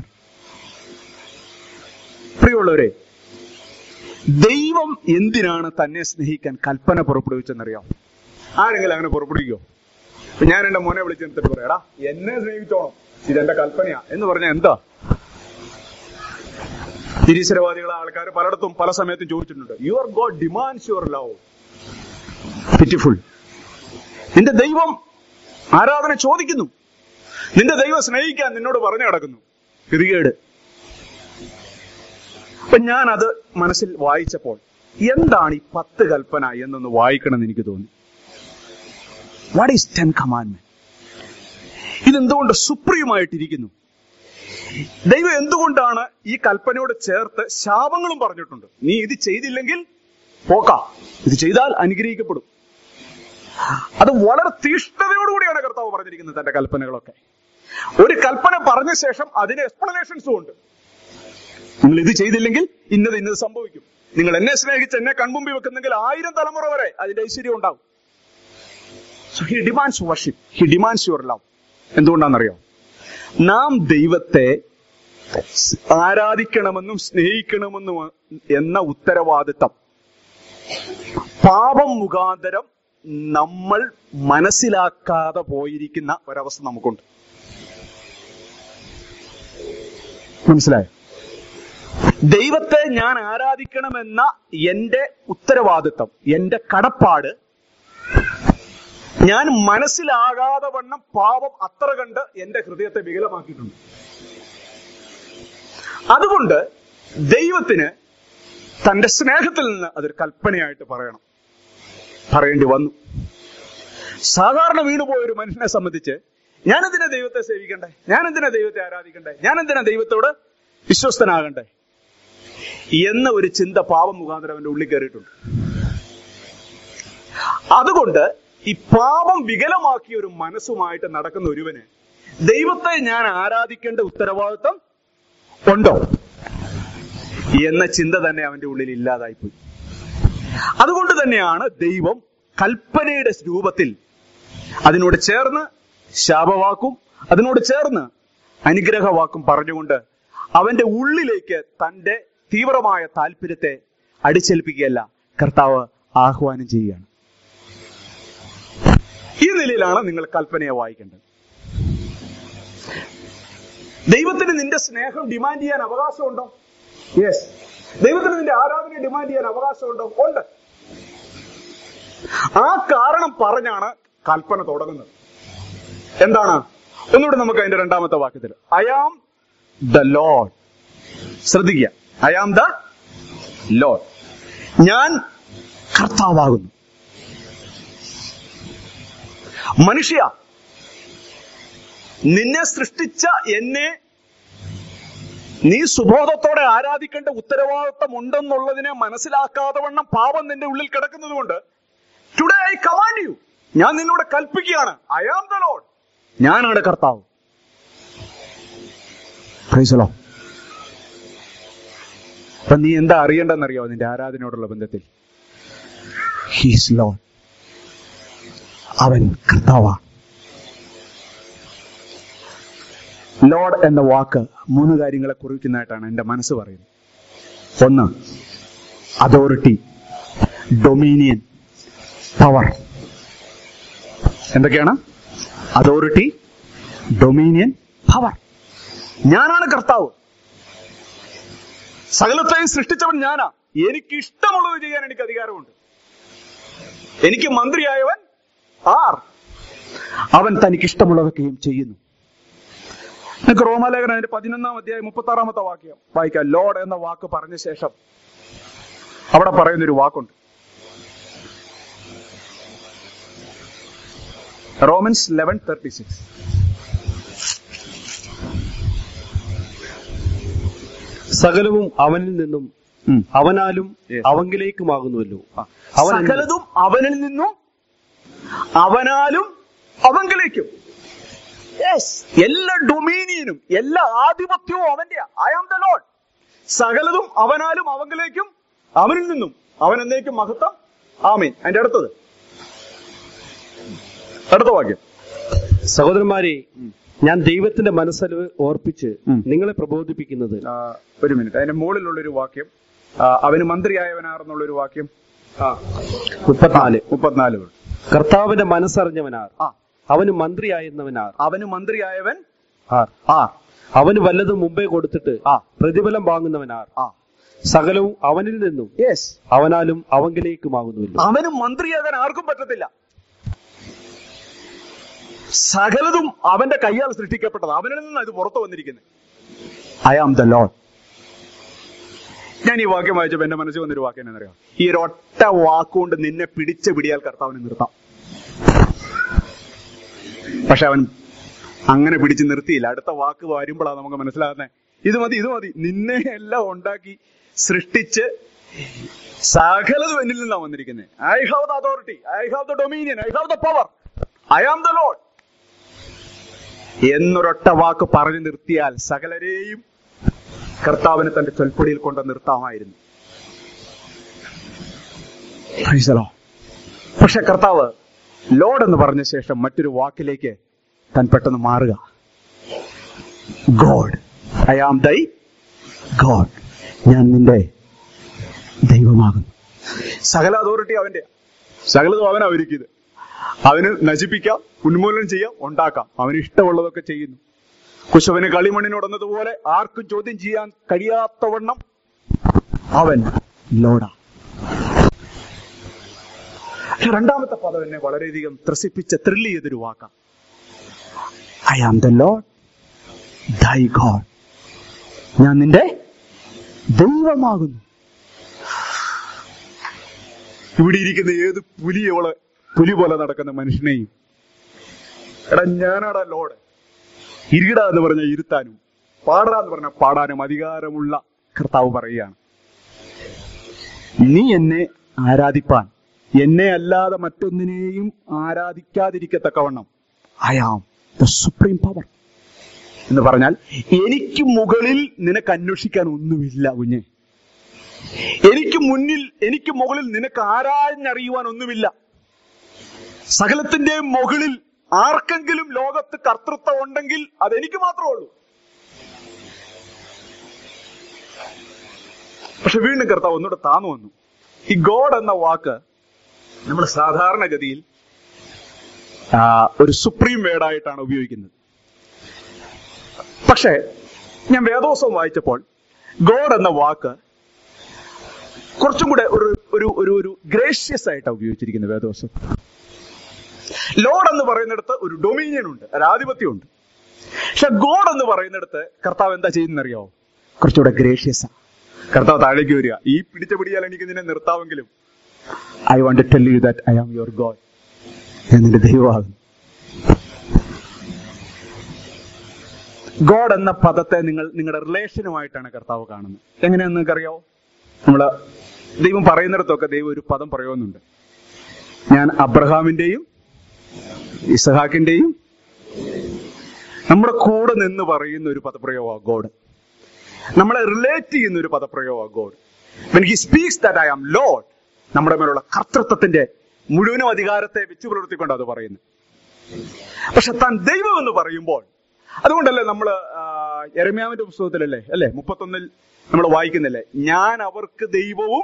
പ്രിയമുള്ളവരെ ദൈവം എന്തിനാണ് തന്നെ സ്നേഹിക്കാൻ കൽപ്പന പുറപ്പെടുവിച്ചെന്നറിയാം ആരെങ്കിലും അങ്ങനെ പുറപ്പെടുവിക്കോ ഇപ്പൊ ഞാൻ എന്റെ മോനെ വിളിച്ച് നിർത്തിട്ട് പറയാടാ എന്നെ സ്നേഹിച്ചോണം ഇതെന്റെ കൽപ്പനയാ എന്ന് പറഞ്ഞാൽ എന്താ നിരീശ്വരവാദികളെ ആൾക്കാർ പലയിടത്തും പല സമയത്തും ചോദിച്ചിട്ടുണ്ട് your god demands your love pitiful നിന്റെ ദൈവം ആരാധന ചോദിക്കുന്നു നിന്റെ ദൈവം സ്നേഹിക്കാൻ നിന്നോട് പറഞ്ഞു കിടക്കുന്നു ഗതികേട് അപ്പൊ ഞാൻ അത് മനസ്സിൽ വായിച്ചപ്പോൾ എന്താണ് ഈ പത്ത് കൽപ്പന എന്നൊന്ന് വായിക്കണമെന്ന് എനിക്ക് തോന്നി വാട്ട് ഈസ് ടെൻ കമാൻഡ്മെന്റ് ഇതെന്തുകൊണ്ട് സുപ്രീമായിട്ടിരിക്കുന്നു ദൈവം എന്തുകൊണ്ടാണ് ഈ കൽപ്പനയോട് ചേർത്ത് ശാപങ്ങളും പറഞ്ഞിട്ടുണ്ട് നീ ഇത് ചെയ്തില്ലെങ്കിൽ പോക്കാം ഇത് ചെയ്താൽ അനുഗ്രഹിക്കപ്പെടും അത് വളരെ തീഷ്ണതയോടുകൂടിയാണ് കർത്താവ് പറഞ്ഞിരിക്കുന്നത് തന്റെ കൽപ്പനകളൊക്കെ ഒരു കൽപ്പന പറഞ്ഞ ശേഷം അതിന് എക്സ്പ്ലനേഷൻസും ഉണ്ട് നിങ്ങൾ ഇത് ചെയ്തില്ലെങ്കിൽ ഇന്നത് ഇന്നത് സംഭവിക്കും നിങ്ങൾ എന്നെ സ്നേഹിച്ച് എന്നെ കൺമുമ്പിൽ വെക്കുന്നെങ്കിൽ ആയിരം തലമുറ വരെ അതിന്റെ ഐശ്വര്യം ഉണ്ടാവും so he demands worship he demands your love എന്തുകൊണ്ടാണെന്നറിയോ നാം ദൈവത്തെ ആരാധിക്കണമെന്നും സ്നേഹിക്കണമെന്നും എന്ന ഉത്തരവാദിത്തം പാപം മുഖാന്തരം നമ്മൾ മനസ്സിലാക്കാതെ പോയിരിക്കുന്ന ഒരവസ്ഥ നമുക്കുണ്ട് മനസ്സിലായോ ദൈവത്തെ ഞാൻ ആരാധിക്കണമെന്ന എന്റെ ഉത്തരവാദിത്തം എന്റെ കടപ്പാട് ഞാൻ മനസ്സിലാകാതെ വണ്ണം പാപം അത്ര കണ്ട് എന്റെ ഹൃദയത്തെ വികലമാക്കിയിട്ടുണ്ട് അതുകൊണ്ട് ദൈവത്തിന് തന്റെ സ്നേഹത്തിൽ നിന്ന് അതൊരു കൽപ്പനയായിട്ട് പറയണം പറയേണ്ടി വന്നു സാധാരണ വീണുപോയ ഒരു മനുഷ്യനെ സംബന്ധിച്ച് ഞാൻ എന്തിനാ ദൈവത്തെ സേവിക്കണ്ടേ ഞാൻ എന്തിനാ ദൈവത്തെ ആരാധിക്കണ്ടേ ഞാൻ എന്തിനാ ദൈവത്തോട് വിശ്വസ്തനാകണ്ടേ എന്ന ഒരു ചിന്ത പാപം മുഖാന്തരം അവന്റെ ഉള്ളിൽ കയറിയിട്ടുണ്ട് അതുകൊണ്ട് ഈ പാപം വികലമാക്കിയ ഒരു മനസ്സുമായിട്ട് നടക്കുന്ന ഒരുവന് ദൈവത്തെ ഞാൻ ആരാധിക്കേണ്ട ഉത്തരവാദിത്വം ഉണ്ടോ എന്ന ചിന്ത തന്നെ അവന്റെ ഉള്ളിൽ ഇല്ലാതായിപ്പോയി അതുകൊണ്ട് തന്നെയാണ് ദൈവം കൽപ്പനയുടെ രൂപത്തിൽ അതിനോട് ചേർന്ന് ശാപവാക്കും അതിനോട് ചേർന്ന് അനുഗ്രഹവാക്കും പറഞ്ഞുകൊണ്ട് അവന്റെ ഉള്ളിലേക്ക് തന്റെ തീവ്രമായ താല്പര്യത്തെ അടിച്ചേൽപ്പിക്കുകയല്ല കർത്താവ് ആഹ്വാനം ചെയ്യുകയാണ് ഈ നിലയിലാണ് നിങ്ങൾ കൽപ്പനയെ വായിക്കേണ്ടത് ദൈവത്തിന് നിന്റെ സ്നേഹം ഡിമാൻഡ് ചെയ്യാൻ അവകാശമുണ്ടോ യെസ് ദൈവത്തിന് നിന്റെ ആരാധന ഡിമാൻഡ് ചെയ്യാൻ അവകാശമുണ്ടോ ഉണ്ട് ആ കാരണം പറഞ്ഞാണ് കൽപ്പന തുടങ്ങുന്നത് എന്താണ് ഒന്നുകൂടെ നമുക്ക് അതിന്റെ രണ്ടാമത്തെ വാക്യത്തിൽ ഐ ആം ദ ലോഡ് ശ്രദ്ധിക്കുക ഐ ആം ദ ലോഡ് ഞാൻ കർത്താവാകുന്നു മനുഷ്യ നിന്നെ സൃഷ്ടിച്ച എന്നെ നീ സുബോധത്തോടെ ആരാധിക്കേണ്ട ഉത്തരവാദിത്വം ഉണ്ടെന്നുള്ളതിനെ മനസ്സിലാക്കാതെ വണ്ണം പാപം നിന്റെ ഉള്ളിൽ കിടക്കുന്നത് കൊണ്ട് ടുഡേ ഐ കമാൻഡ് യു ഞാൻ നിന്നോട് കൽപ്പിക്കുകയാണ് ഐ ആം ദ ലോഡ് ഞാനാണ് കർത്താവ് പ്രൈസലോ അപ്പൊ നീ എന്താ അറിയേണ്ടെന്നറിയാവോ നിന്റെ ആരാധനയോടുള്ള ബന്ധത്തിൽ ഹീസ് ലോഡ് അവൻ കർത്താവാണ് ലോഡ് എന്ന വാക്ക് മൂന്ന് കാര്യങ്ങളെ കുറിക്കുന്നതായിട്ടാണ് എന്റെ മനസ്സ് പറയുന്നത് ഒന്ന് അതോറിറ്റി ഡൊമീനിയൻ പവർ എന്തൊക്കെയാണ് അതോറിറ്റി ഡൊമീനിയൻ പവർ ഞാനാണ് കർത്താവ് സകലത്തെയും സൃഷ്ടിച്ചവൻ ഞാനാ എനിക്ക് ഇഷ്ടമുള്ളത് ചെയ്യാൻ എനിക്ക് അധികാരമുണ്ട് എനിക്ക് മന്ത്രിയായവൻ ആർ അവൻ തനിക്ക് ഇഷ്ടമുള്ളതൊക്കെയും ചെയ്യുന്നു നിങ്ങൾക്ക് റോമാലേഖനം അതിന്റെ പതിനൊന്നാം അധ്യായം മുപ്പത്തി ആറാമത്തെ വാക്യം വായിക്കാം ലോഡ് എന്ന വാക്ക് പറഞ്ഞ ശേഷം അവിടെ പറയുന്നൊരു വാക്കുണ്ട് റോമൻസ് ലെവൻ തേർട്ടി സിക്സ് സകലവും അവനിൽ നിന്നും അവനാലും Yes. അവങ്കിലേക്കുമാകുന്നുവല്ലോ അവൻ സകലതും അവനിൽ നിന്നും അവനാലും അവങ്കിലേക്കും യെസ് എല്ലാ ഡൊമീനിയനും എല്ലാ ആധിപത്യവും അവന്റെ ഐ ആം ദ ലോഡ് സകലതും അവനാലും അവങ്കിലേക്കും അവനിൽ നിന്നും അവൻ എന്നേക്കും മഹത്വം ആമീൻ അതിന്റെ അടുത്തത് അടുത്ത വാക്യം സഹോദരന്മാരെ ഞാൻ ദൈവത്തിന്റെ മനസ്സലിവ് ഓർപ്പിച്ച് ഉം. നിങ്ങളെ പ്രബോധിപ്പിക്കുന്നത് ആ, ഒരു മിനിറ്റ് അതിന്റെ മുകളിലുള്ളൊരു വാക്യം ആ, അവന് മന്ത്രിയായവനാർന്നുള്ളൊരു വാക്യം ആ, മുപ്പത്തിനാല് മുപ്പത്തിനാല് word. കർത്താവിന്റെ മനസ്സറിഞ്ഞവനാർ ആ അവന് മന്ത്രിയായിരുന്നവനാർ അവന് മന്ത്രിയായവൻ ആർ ആ അവന് വല്ലതും മുമ്പേ കൊടുത്തിട്ട് ആ. പ്രതിഫലം വാങ്ങുന്നവനാർ ആ സകലവും അവനിൽ നിന്നും യെസ് അവനാലും അവങ്കിലേക്കുമാകുന്നുവല്ലോ അവന് മന്ത്രിയാകാൻ ആർക്കും പറ്റത്തില്ല സകലതും അവന്റെ കയ്യാൽ സൃഷ്ടിക്കപ്പെട്ടത് അവനിൽ നിന്നാണ് ഇത് പുറത്തു വന്നിരിക്കുന്നത് ഐ ആം ദ ലോഡ് ഞാൻ ഈ വാക്യം വായിച്ചപ്പോ എന്റെ മനസ്സിൽ വന്നൊരു വാക്യം എന്നറിയാം ഈ ഒരു ഒറ്റ വാക്കുകൊണ്ട് നിന്നെ പിടിച്ച് പിടിയാൽ കർത്താവിനെ നിർത്താം പക്ഷെ അവൻ അങ്ങനെ പിടിച്ച് നിർത്തിയില്ല അടുത്ത വാക്ക് വരുമ്പോഴാണ് നമുക്ക് മനസ്സിലാകുന്നത് ഇത് മതി ഇത് മതി നിന്നെ എല്ലാം ഉണ്ടാക്കി സൃഷ്ടിച്ച് സകലതും എന്നിൽ നിന്നാണ് വന്നിരിക്കുന്നത് I have the authority I have the dominion I have the power I am the lord എന്നൊരൊറ്റ വാക്ക് പറഞ്ഞു നിർത്തിയാൽ സകലരെയും കർത്താവിനെ തന്റെ ചൊൽപ്പൊടിയിൽ കൊണ്ട് നിർത്താമായിരുന്നു Praise the Lord. പക്ഷെ കർത്താവ് ലോഡ് എന്ന് പറഞ്ഞ ശേഷം മറ്റൊരു വാക്കിലേക്ക് താൻ പെട്ടെന്ന് മാറുക ഗോഡ് ഐ ആം ദൈ ഗോഡ് ഞാൻ നിന്റെ ദൈവമാകുന്നു സകല അതോറിറ്റി അവന്റെ സകലതും അവനാ ഒരുക്കിയത് അവന് നശിപ്പിക്കാം ഉന്മൂലനം ചെയ്യാം ഉണ്ടാക്കാം അവന് ഇഷ്ടമുള്ളതൊക്കെ ചെയ്യുന്നു കുശവന് കളിമണ്ണിനോടുന്നതുപോലെ ആർക്കും ചോദ്യം ചെയ്യാൻ കഴിയാത്തവണ്ണം അവൻ ലോഡാ പക്ഷെ രണ്ടാമത്തെ പദം എന്നെ വളരെയധികം ത്രസിപ്പിച്ച ത്രില്ല് ചെയ്തൊരു വാക്കാ I am the lord thy god ഞാൻ നിന്റെ ദൈവമാകുന്നു ഇവിടെ ഇരിക്കുന്ന ഏത് പുലിയോളെ പുലി പോലെ നടക്കുന്ന മനുഷ്യനെയും എടാ ഞാനാടാ ലോഡ് ഇരിടാ എന്ന് പറഞ്ഞ ഇരുത്താനും പാടാ എന്ന് പറഞ്ഞ പാടാനും അധികാരമുള്ള കർത്താവ് പറയുകയാണ് നീ എന്നെ ആരാധിപ്പാൻ എന്നെ അല്ലാതെ മറ്റൊന്നിനെയും ആരാധിക്കാതിരിക്കത്തക്കവണ്ണം I am the supreme power എന്ന് പറഞ്ഞാൽ എനിക്ക് മുകളിൽ നിനക്ക് അന്വേഷിക്കാൻ ഒന്നുമില്ല കുഞ്ഞെ എനിക്ക് മുന്നിൽ എനിക്ക് മുകളിൽ നിനക്ക് ആരാഞ്ഞറിയുവാൻ ഒന്നുമില്ല സകലത്തിന്റെ മുകളിൽ ആർക്കെങ്കിലും ലോകത്ത് കർത്തൃത്വം ഉണ്ടെങ്കിൽ അത് എനിക്ക് മാത്രമേ ഉള്ളൂ പക്ഷെ വീണ്ടും കർത്താവ് ഒന്നുകൂടെ താന്നു വന്നു ഈ ഗോഡ് എന്ന വാക്ക് നമ്മൾ സാധാരണഗതിയിൽ ആ, ഒരു സുപ്രീം വേർഡായിട്ടാണ് ഉപയോഗിക്കുന്നത് പക്ഷേ ഞാൻ വേദോസം വായിച്ചപ്പോൾ ഗോഡ് എന്ന വാക്ക് കുറച്ചും കൂടെ ഒരു ഒരു ഒരു ഒരു ഗ്രേഷ്യസ് ആയിട്ടാണ് ഉപയോഗിച്ചിരിക്കുന്നത് വേദവസം ലോഡ് എന്ന് പറയുന്നിടത്ത് ഒരു ഡൊമീനിയൻ ഉണ്ട് ഒരു ആധിപത്യമുണ്ട് പക്ഷെ ഗോഡ് എന്ന് പറയുന്നിടത്ത് കർത്താവ് എന്താ ചെയ്യുന്നറിയോ കുറച്ചുകൂടെ ഗ്രേഷ്യസ് കർത്താവ് താഴേക്ക് വരിക ഈ പിടിച്ച പിടിയാൽ എനിക്ക് നിന്നെ നിർത്താമെങ്കിലും I want tell you that I am your god ഞാൻ നിന്റെ ദൈവമാകുന്നു ഗോഡ് എന്ന പദത്തെ നിങ്ങൾ നിങ്ങളുടെ റിലേഷനുമായിട്ടാണ് കർത്താവ് കാണുന്നത് എങ്ങനെയാണെന്ന് നിങ്ങൾക്കറിയാവോ നമ്മള് ദൈവം പറയുന്നിടത്തൊക്കെ ദൈവം ഒരു പദം പറയുന്നുണ്ട് ഞാൻ അബ്രഹാമിന്റെയും ഇസഹാക്കിന്റെയും നമ്മുടെ കൂടെ നിന്ന് പറയുന്ന ഒരു പദപ്രയോഗമാണ് ഗോഡ് നമ്മളെ റിലേറ്റ് ചെയ്യുന്ന ഒരു പദപ്രയോഗമാണ് god when he speaks that I am lord നമ്മുടെ മേലുള്ള കർത്തൃത്വത്തിന്റെ മുഴുവനും അധികാരത്തെ വെച്ചു പുലർത്തിക്കൊണ്ട് അത് പറയുന്നു പക്ഷെ താൻ ദൈവം എന്ന് പറയുമ്പോൾ അതുകൊണ്ടല്ലേ നമ്മൾ എരമ്യാവിന്റെ പുസ്തകത്തിലല്ലേ അല്ലേ മുപ്പത്തൊന്നിൽ നമ്മൾ വായിക്കുന്നില്ലേ ഞാൻ അവർക്ക് ദൈവവും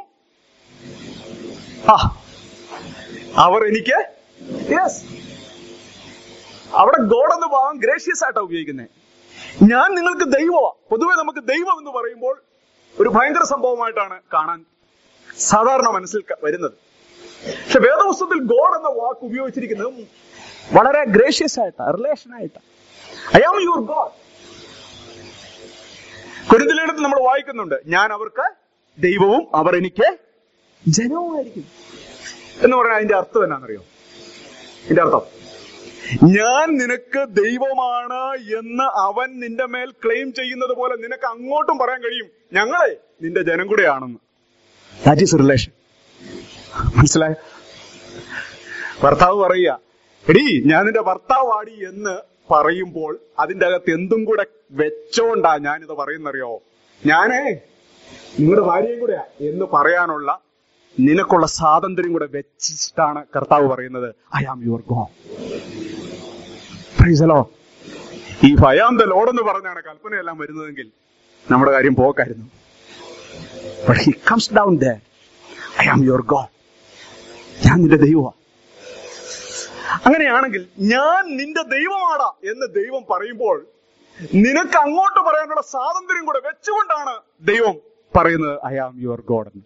ആ അവർ എനിക്ക് യെസ് അവിടെ ഗോഡ് എന്ന് ഭാഗം ഗ്രേഷ്യസ് ആയിട്ടാണ് ഉപയോഗിക്കുന്നത് ഞാൻ നിങ്ങൾക്ക് ദൈവമാ പൊതുവെ നമുക്ക് ദൈവം എന്ന് പറയുമ്പോൾ ഒരു ഭയങ്കര സംഭവമായിട്ടാണ് കാണാൻ സാധാരണ മനസ്സിൽ ക- വരുന്നത് പക്ഷെ വേദപുസ്തകത്തിൽ ഗോഡ് എന്ന വാക്ക് ഉപയോഗിച്ചിരിക്കുന്നത് വളരെ ഗ്രേഷ്യസ് ആയിട്ടാ റിലേഷൻ ആയിട്ടാ ഐ ആം യുവർ ഗോഡ് കുരുത്തിലെടുത്ത് നമ്മൾ വായിക്കുന്നുണ്ട് ഞാൻ അവർക്ക് ദൈവവും അവർ എനിക്ക് ജനവുമായിരിക്കും എന്ന് പറഞ്ഞാൽ അതിന്റെ അർത്ഥം എന്നാണെന്നറിയോ ഇതിന്റെ അർത്ഥം ഞാൻ നിനക്ക് ദൈവമാണ് എന്ന് അവൻ നിന്റെ മേൽ ക്ലെയിം ചെയ്യുന്നത് പോലെ നിനക്ക് അങ്ങോട്ടും പറയാൻ കഴിയും ഞങ്ങളെ നിന്റെ ജനം കൂടെയാണെന്ന് ദാറ്റ് ഈസ് റിലേഷൻ മനസ്സിലായ ഭർത്താവ് പറയുക എടീ ഞാൻ നിന്റെ ഭർത്താവാടി എന്ന് പറയുമ്പോൾ അതിന്റെ അകത്ത് എന്തും കൂടെ വെച്ചോണ്ടാ ഞാനിത് പറയുന്നറിയോ ഞാനേ നിങ്ങളുടെ ഭാര്യയും കൂടെയാ എന്ന് പറയാനുള്ള നിനക്കുള്ള സ്വാതന്ത്ര്യം കൂടെ വെച്ചിട്ടാണ് കർത്താവ് പറയുന്നത് I am your god praise the lord ഈ ഭയാന്ത ലോഡെന്ന് പറഞ്ഞാണ് കൽപ്പനയെല്ലാം വരുന്നതെങ്കിൽ നമ്മുടെ കാര്യം പോക്കായിരുന്നു but he comes down there I am your god ഞാൻ നിന്റെ ദൈവമാ അങ്ങനെയാണെങ്കിൽ ഞാൻ നിന്റെ ദൈവമാടാ എന്ന് ദൈവം പറയുമ്പോൾ നിനക്ക് അങ്ങോട്ട് പറയാനുള്ള സ്വാതന്ത്ര്യം കൂടെ വെച്ചുകൊണ്ടാണ് ദൈവം പറയുന്നത് ഐ ആം യുവർ ഗോഡ് എന്ന്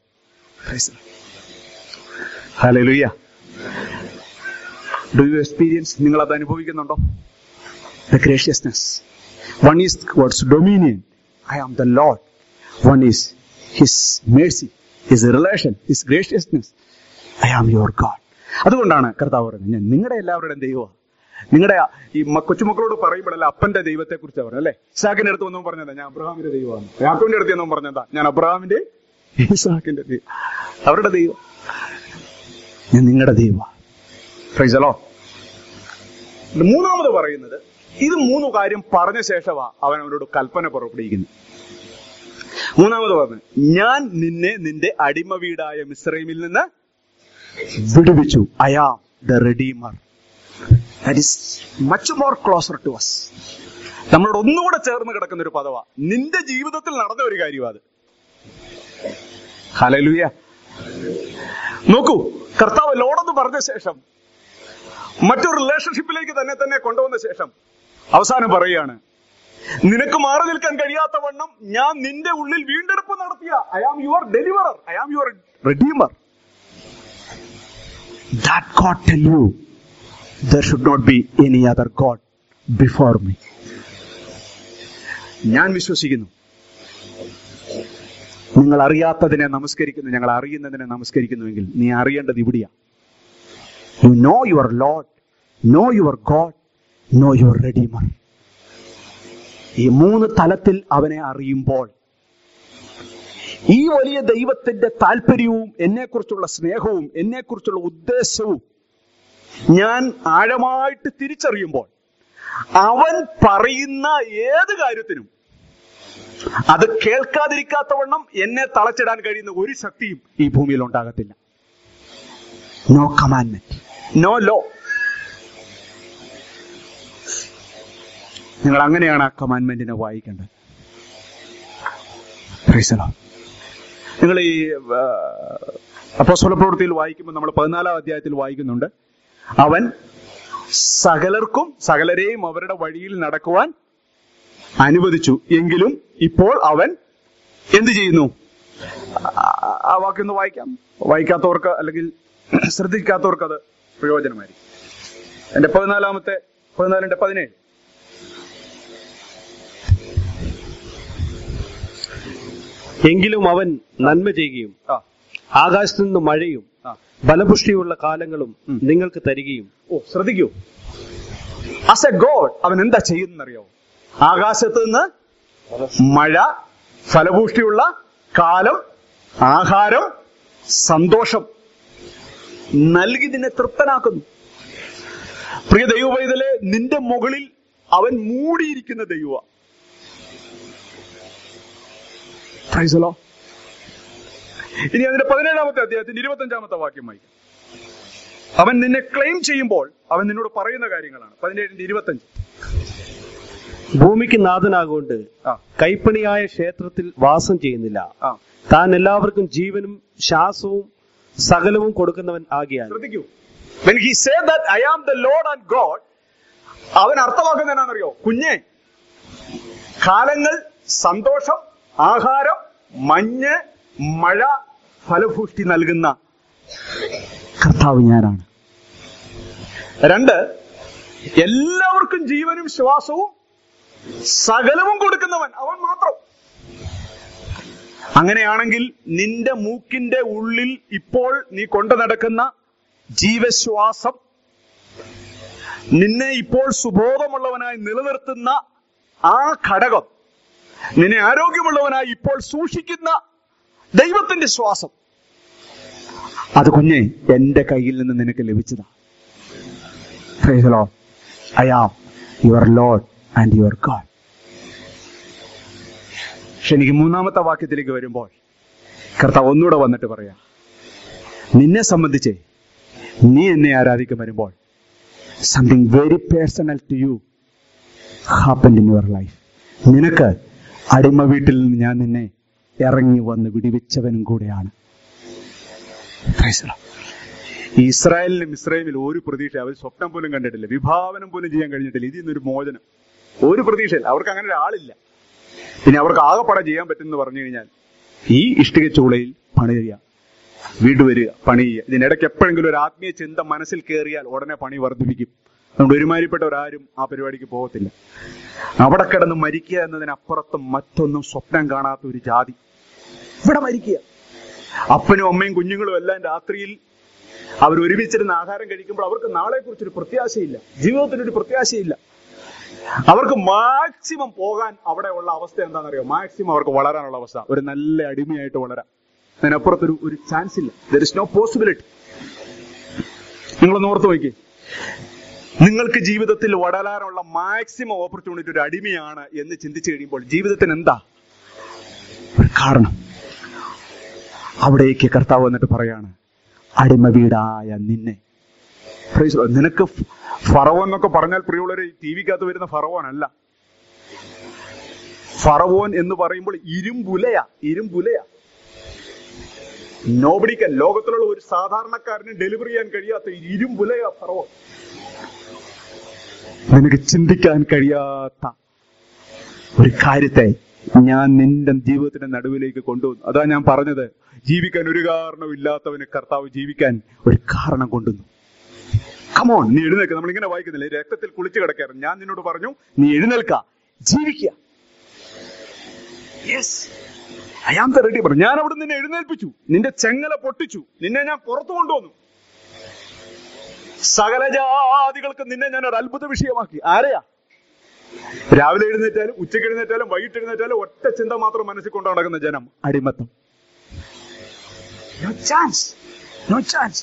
ഹല്ലേലൂയ ഡു യു എക്സ്പീരിയൻസ് നിങ്ങൾ അത് അനുഭവിക്കുന്നുണ്ടോ the graciousness one is god's dominion I am the lord one is his mercy his relation his graciousness I am your god അതുകൊണ്ടാണ് കർത്താവ് പറയുന്നത് ഞാൻ നിങ്ങളുടെ എല്ലാവരുടെയും ദൈവമാണ് നിങ്ങളുടെ ഈ മ- കൊച്ചുമക്കളോട് പറയുമ്പോഴല്ല അപ്പന്റെ ദൈവത്തെ കുറിച്ച് പറഞ്ഞു അല്ലെ ഇസാഖിന്റെ അടുത്ത് ഒന്നും പറഞ്ഞതാ ഞാൻ അബ്രഹാമിന്റെ ദൈവമാണ് യാക്കോവിന്റെ അടുത്ത് ഒന്നും പറഞ്ഞതാ ഞാൻ അബ്രഹാമിന്റെ ഇസാഖിന്റെ ദൈവം അവരുടെ ദൈവം ഞാൻ നിങ്ങളുടെ ദൈവമാണ് ഫ്രൈസലോ മൂന്നാമത് പറയുന്നത് ഇത് മൂന്ന് കാര്യം പറഞ്ഞ ശേഷമാ അവൻ അവനോട് കൽപ്പന പുറപ്പെടുവിക്കുന്നത് മൂന്നാമത് പറഞ്ഞു ഞാൻ നിന്നെ നിന്റെ അടിമ വീടായ മിസ്രൈമിൽ നിന്ന് വിടുവിച്ചു I am the redeemer that is much more closer to us നമ്മളോട് ഒന്നുകൂടെ ചേർന്ന് കിടക്കുന്ന ഒരു പദവാ നിന്റെ ജീവിതത്തിൽ നടന്ന ഒരു കാര്യമാണ് അത് ഹലലുയ നോക്കൂ കർത്താവ് ലോടെന്ന് പറഞ്ഞ ശേഷം മറ്റൊരു റിലേഷൻഷിപ്പിലേക്ക് തന്നെ തന്നെ കൊണ്ടുവന്ന ശേഷം അവസാനം പറയുകയാണ് നിനക്ക് മാറി നിൽക്കാൻ കഴിയാത്ത വണ്ണം ഞാൻ നിന്റെ ഉള്ളിൽ വീണ്ടെടുപ്പ് നടത്തിയ I am your deliverer I am your redeemer that god tell you there should not be any other god before me ഞാൻ വിശ്വസിക്കുന്നു നിങ്ങൾ അറിയാത്തതിനെ നമസ്കരിക്കുന്നു ഞങ്ങൾ അറിയുന്നതിനെ നമസ്കരിക്കുന്നുവെങ്കിൽ നീ അറിയേണ്ടത് ഇവിടെയാ you know your lord know your god know your redeemer ഈ മൂന്ന് തലത്തിൽ അവനെ അറിയുമ്പോൾ ഈ വലിയ ദൈവത്തിന്റെ താല്പര്യവും എന്നെക്കുറിച്ചുള്ള സ്നേഹവും എന്നെക്കുറിച്ചുള്ള ഉദ്ദേശവും ഞാൻ ആഴമായിട്ട് തിരിച്ചറിയുമ്പോൾ അവൻ പറയുന്ന ഏത് കാര്യത്തിനും അത് കേൾക്കാതിരിക്കാത്തവണ്ണം എന്നെ തളച്ചിടാൻ കഴിയുന്ന ഒരു ശക്തിയും ഈ ഭൂമിയിൽ ഉണ്ടാകത്തില്ല നോ കമാൻഡ്മെന്റ് നോ ലോ നിങ്ങൾ അങ്ങനെയാണ് ആ കമാൻഡ്മെന്റിനെ വായിക്കേണ്ടത് Praise the Lord. നിങ്ങൾ ഈ അപ്പോസ്തല പ്രവൃത്തിയിൽ വായിക്കുമ്പോൾ നമ്മൾ പതിനാലാം അധ്യായത്തിൽ വായിക്കുന്നുണ്ട് അവൻ സകലർക്കും സകലരെയും അവരുടെ വഴിയിൽ നടക്കുവാൻ അനുവദിച്ചു എങ്കിലും ഇപ്പോൾ അവൻ എന്ത് ചെയ്യുന്നു ആ- ആ വാക്യം ഒന്ന് വായിക്കാം വായിക്കാത്തവർക്ക് അല്ലെങ്കിൽ ശ്രദ്ധിക്കാത്തവർക്ക് അത് പ്രയോജനമായിരിക്കും എന്റെ പതിനാലാമത്തെ പതിനാലിന്റെ പതിനേഴ് എങ്കിലും അവൻ നന്മ ചെയ്യുകയും ആ ആകാശത്തു നിന്ന് മഴയും ആ ഫലപുഷ്ടിയുള്ള കാലങ്ങളും ഉം. നിങ്ങൾക്ക് തരികയും ഓ ശ്രദ്ധിക്കൂ ആസ് എ ഗോഡ് അവൻ എന്താ ചെയ്യുന്നറിയോ ആകാശത്ത് നിന്ന് മഴ ഫലപുഷ്ടിയുള്ള കാലം ആഹാരം സന്തോഷം നൽകി നിന്നെ തൃപ്തനാക്കുന്നു പ്രിയ ദൈവവൈതലെ നിന്റെ മുകളിൽ അവൻ മൂടിയിരിക്കുന്ന ദൈവ പ്രൈസലോ ഇനി അതിന്റെ പതിനേഴാമത്തെ അധ്യായത്തിന്റെ ഇരുപത്തഞ്ചാമത്തെ വാക്യം വായിക്കാം അവൻ നിന്നെ ക്ലെയിം ചെയ്യുമ്പോൾ അവൻ നിന്നോട് പറയുന്ന കാര്യങ്ങളാണ് പതിനേഴിന്റെ ഇരുപത്തഞ്ച് ഭൂമിക്ക് നാഥനാകൊണ്ട് ആ കൈപ്പണിയായ ക്ഷേത്രത്തിൽ വാസം ചെയ്യുന്നില്ല ആ താൻ എല്ലാവർക്കും ജീവനും ശ്വാസവും സകലവും കൊടുക്കുന്നവൻ ആകിയാൽ ശ്രദ്ധിക്കൂ when he said that i am the lord and god അവൻ അർത്ഥമാക്കുന്ന എന്നാണെന്നറിയോ കുഞ്ഞെ കാലങ്ങൾ സന്തോഷം ആഹാരം മഞ്ഞ് മഴ ഫലഭൂഷ്ടി നൽകുന്ന കർത്താവ് ഞാനാണ് രണ്ട് എല്ലാവർക്കും ജീവനും ശ്വാസവും സകലവും കൊടുക്കുന്നവൻ അവൻ മാത്രം അങ്ങനെയാണെങ്കിൽ നിന്റെ മൂക്കിന്റെ ഉള്ളിൽ ഇപ്പോൾ നീ കൊണ്ടു നടക്കുന്ന ജീവശ്വാസം നിന്നെ ഇപ്പോൾ സുബോധമുള്ളവനായി നിലനിർത്തുന്ന ആ ഘടകം നിന്നെ ആരോഗ്യമുള്ളവനായി ഇപ്പോൾ സൂക്ഷിക്കുന്ന ദൈവത്തിന്റെ ശ്വാസം അത് കുഞ്ഞെ എന്റെ കയ്യിൽ നിന്ന് നിനക്ക് ലഭിച്ചതാ I am your lord and your god പക്ഷെ എനിക്ക് മൂന്നാമത്തെ വാക്യത്തിലേക്ക് വരുമ്പോൾ കർത്താവ് ഒന്നുകൂടെ വന്നിട്ട് പറയാ നിന്നെ സംബന്ധിച്ച് നീ എന്നെ ആരാധിക്കാൻ വരുമ്പോൾ something very personal to you happen in your life നിനക്ക് അടിമ വീട്ടിൽ നിന്ന് ഞാൻ നിന്നെ ഇറങ്ങി വന്ന് വിടിവെച്ചവനും കൂടെയാണ് Praise the Lord. ഈ ഇസ്രായേലിനും ഇസ്രായേലിൽ ഒരു പ്രതീക്ഷ അവർ സ്വപ്നം പോലും കണ്ടിട്ടില്ല വിഭാവനം പോലും ചെയ്യാൻ കഴിഞ്ഞിട്ടില്ല ഇതിൽ നിന്നൊരു മോചനം ഒരു പ്രതീക്ഷയില്ല അവർക്ക് അങ്ങനെ ഒരാളില്ല പിന്നെ അവർക്ക് ആകെപ്പാടെ ചെയ്യാൻ പറ്റുമെന്ന് പറഞ്ഞു കഴിഞ്ഞാൽ ഈ ഇഷ്ടിക ചൂളയിൽ പണി ചെയ്യുക വീട് വരിക പണി ചെയ്യുക ഇതിനിടയ്ക്ക് എപ്പോഴെങ്കിലും ഒരു ആത്മീയ ചിന്ത മനസ്സിൽ കയറിയാൽ ഉടനെ പണി വർദ്ധിപ്പിക്കും അതുകൊണ്ട് ഒരുമാതിരിപ്പെട്ടവരാരും ആ പരിപാടിക്ക് പോകത്തില്ല അവിടെ കിടന്ന് മരിക്കുക എന്നതിനപ്പുറത്തും മറ്റൊന്നും സ്വപ്നം കാണാത്ത ഒരു ജാതി ഇവിടെ മരിക്കുക അപ്പനും അമ്മയും കുഞ്ഞുങ്ങളും എല്ലാം രാത്രിയിൽ അവർ ഒരുമിച്ചിരുന്ന് ആഹാരം കഴിക്കുമ്പോൾ അവർക്ക് നാളെ കുറിച്ചൊരു പ്രത്യാശയില്ല ജീവിതത്തിനൊരു പ്രത്യാശയില്ല അവർക്ക് മാക്സിമം പോകാൻ അവിടെ ഉള്ള അവസ്ഥ എന്താണെന്നറിയോ മാക്സിമം അവർക്ക് വളരാനുള്ള അവസ്ഥ ഒരു നല്ല അടിമയായിട്ട് വളരാം അതിനപ്പുറത്തൊരു ഒരു ചാൻസ് ഇല്ല ദർ ഇസ് നോ പോസിബിലിറ്റി നിങ്ങളൊന്ന് ഓർത്ത് നോക്കി നിങ്ങൾക്ക് ജീവിതത്തിൽ വളരാനുള്ള മാക്സിമം ഓപ്പർച്യൂണിറ്റി ഒരു അടിമയാണ് എന്ന് ചിന്തിച്ചു കഴിയുമ്പോൾ ജീവിതത്തിന് എന്താ ഒരു കാരണം അവിടേക്ക് കർത്താവ് വന്നിട്ട് പറയാണ് അടിമ വീടായ നിന്നെ Praise the Lord. നിനക്ക് ഫറവോൻ എന്നൊക്കെ പറഞ്ഞാൽ പ്രിയമുള്ളവരെ ടി വിക്കകത്ത് വരുന്ന ഫറവോൻ അല്ല ഫറവോൻ എന്ന് പറയുമ്പോൾ ഇരുമ്പുലയാ ഇരുമ്പുലയാ നോബഡിക്കൻ ലോകത്തിലുള്ള ഒരു സാധാരണക്കാരന് ഡെലിവറി ചെയ്യാൻ കഴിയാത്ത ഇരുമ്പുലയാ ഫറവോൻ നിനക്ക് ചിന്തിക്കാൻ കഴിയാത്ത ഒരു കാര്യത്തെ ഞാൻ നിന്റെ ജീവിതത്തിന്റെ നടുവിലേക്ക് കൊണ്ടുവന്നു അതാ ഞാൻ പറഞ്ഞത് ജീവിക്കാൻ ഒരു കാരണമില്ലാത്തവന് കർത്താവ് ജീവിക്കാൻ ഒരു കാരണം കൊണ്ടുവന്നു കമോൺ നീ എഴുന്നേൽക്ക നമ്മൾ ഇങ്ങനെ വായിക്കുന്നില്ലേ രക്തത്തിൽ കുളിച്ചു കിടക്കാറ് ഞാൻ നിന്നോട് പറഞ്ഞു നീ എഴുന്നേൽക്ക ജീവിക്കുക യെസ് അയാം റെഡി പറഞ്ഞു ഞാൻ അവിടെ നിന്നെ എഴുന്നേൽപ്പിച്ചു നിന്റെ ചെങ്ങല പൊട്ടിച്ചു നിന്നെ ഞാൻ പുറത്തു കൊണ്ടുവന്നു സകല ജാതികൾക്ക് നിന്നെ ഞാൻ ഒരു അത്ഭുത വിഷയമാക്കി ആരെയാ രാവിലെ എഴുന്നേറ്റാലും ഉച്ചയ്ക്ക് എഴുന്നേറ്റാലും വൈകിട്ട് എഴുന്നേറ്റാലും ഒറ്റ ചിന്ത മാത്രം മനസ്സിൽ കൊണ്ടു നടക്കുന്ന ജനം അടിമത്തം നോ ചാൻസ് നോ ചാൻസ്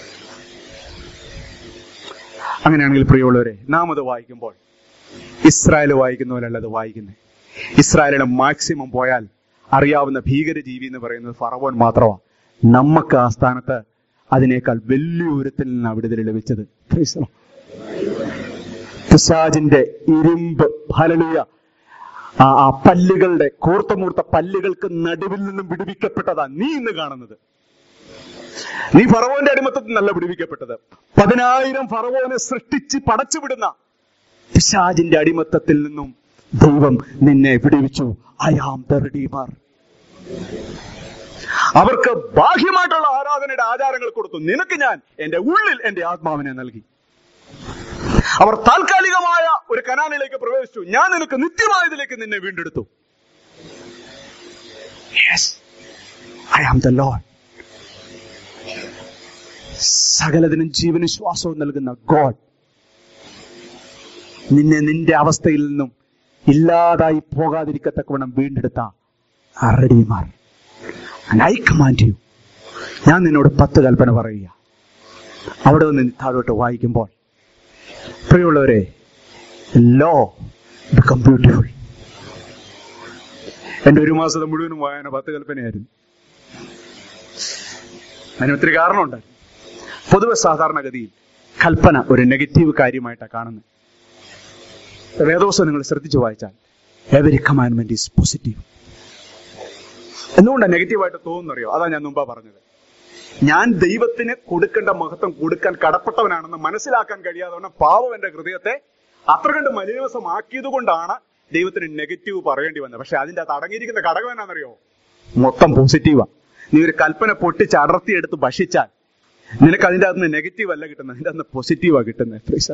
അങ്ങനെയാണെങ്കിൽ പ്രിയമുള്ളവരെ നാം അത് വായിക്കുമ്പോൾ ഇസ്രായേൽ വായിക്കുന്ന പോലെയല്ല അത് വായിക്കുന്നത് ഇസ്രായേലിന് മാക്സിമം പോയാൽ അറിയാവുന്ന ഭീകര ജീവി എന്ന് പറയുന്നത് ഫറവോൻ മാത്രമാണ് നമുക്ക് ആ സ്ഥാനത്ത് അതിനേക്കാൾ വലിയൊരുത്തിൽ നിന്ന് വിടുതൽ ലഭിച്ചത് Praise the Lord. പിശാചിന്റെ ഇരുമ്പ് ഹലലുയ ആ ആ പല്ലുകളുടെ കൂർത്തമൂർത്ത പല്ലുകൾക്ക് നടുവിൽ നിന്നും വിടുവിക്കപ്പെട്ടതാ നീ ഇന്ന് കാണുന്നത് നീ ഫറവോന്റെ അടിമത്തത്തിൽ നല്ല വിടുവിക്കപ്പെട്ടത് പതിനായിരം ഫറവോനെ സൃഷ്ടിച്ച് പടച്ചുവിടുന്ന പിശാജിന്റെ അടിമത്തത്തിൽ നിന്നും ദൈവം നിന്നെ വിടുവിച്ചു ഐ ആം ദ റിഡീമർ അവർക്ക് ബാഹ്യമായിട്ടുള്ള ആരാധനയുടെ ആചാരങ്ങൾ കൊടുത്തു നിനക്ക് ഞാൻ എന്റെ ഉള്ളിൽ എന്റെ ആത്മാവിനെ നൽകി അവർ താൽക്കാലികമായ ഒരു കനാനിലേക്ക് പ്രവേശിച്ചു ഞാൻ നിനക്ക് നിത്യമായതിലേക്ക് നിന്നെ വീണ്ടെടുത്തു yes I am the lord സകലതിനും ജീവനും ശ്വാസവും നൽകുന്ന ഗോഡ് നിന്നെ നിന്റെ അവസ്ഥയിൽ നിന്നും ഇല്ലാതായി പോകാതിരിക്കത്തക്കവണ്ണം വീണ്ടെടുത്ത റെഡിമാർ ഐ കമാൻഡ് യു ഞാൻ നിന്നോട് പത്ത് കൽപ്പന പറയുക അവിടെ നിന്ന് താഴോട്ട് വായിക്കുമ്പോൾ പ്രിയമുള്ളവരെ ലോ ബിക്കം ബ്യൂട്ടിഫുൾ എന്റെ ഒരു മാസത്തെ മുഴുവനും വായന പത്ത് കൽപ്പനയായിരുന്നു അതിന് ഒത്തിരി കാരണമുണ്ടായിരുന്നു പൊതുവെ സാധാരണഗതിയിൽ കൽപ്പന ഒരു നെഗറ്റീവ് കാര്യമായിട്ടാണ് കാണുന്നത് വേദോസം നിങ്ങൾ ശ്രദ്ധിച്ചു വായിച്ചാൽ എവരി കമാൻമെന്റ് ഈസ് പോസിറ്റീവ് എന്തുകൊണ്ടാണ് നെഗറ്റീവായിട്ട് തോന്നുന്നറിയോ അതാ ഞാൻ മുമ്പാ പറഞ്ഞത് ഞാൻ ദൈവത്തിന് കൊടുക്കേണ്ട മഹത്വം കൊടുക്കാൻ കടപ്പെട്ടവനാണെന്ന് മനസ്സിലാക്കാൻ കഴിയാതെ പാവം എന്റെ ഹൃദയത്തെ അത്ര കണ്ട് മലിനവസമാക്കിയത് കൊണ്ടാണ് ദൈവത്തിന് നെഗറ്റീവ് പറയേണ്ടി വന്നത് പക്ഷെ അതിന്റെ അകത്ത് അടങ്ങിയിരിക്കുന്ന ഘടകം എന്നാണെന്നറിയോ മൊത്തം പോസിറ്റീവാ നീ ഒരു കൽപ്പന പൊട്ടിച്ച് അടർത്തിയെടുത്ത് ഭക്ഷിച്ചാൽ നിനക്ക് അതിന്റെ അകത്ത് നിന്ന് നെഗറ്റീവ് അല്ല കിട്ടുന്നത് അതിന്റെ അകത്ത് പോസിറ്റീവാ കിട്ടുന്നത് ഫ്രീസർ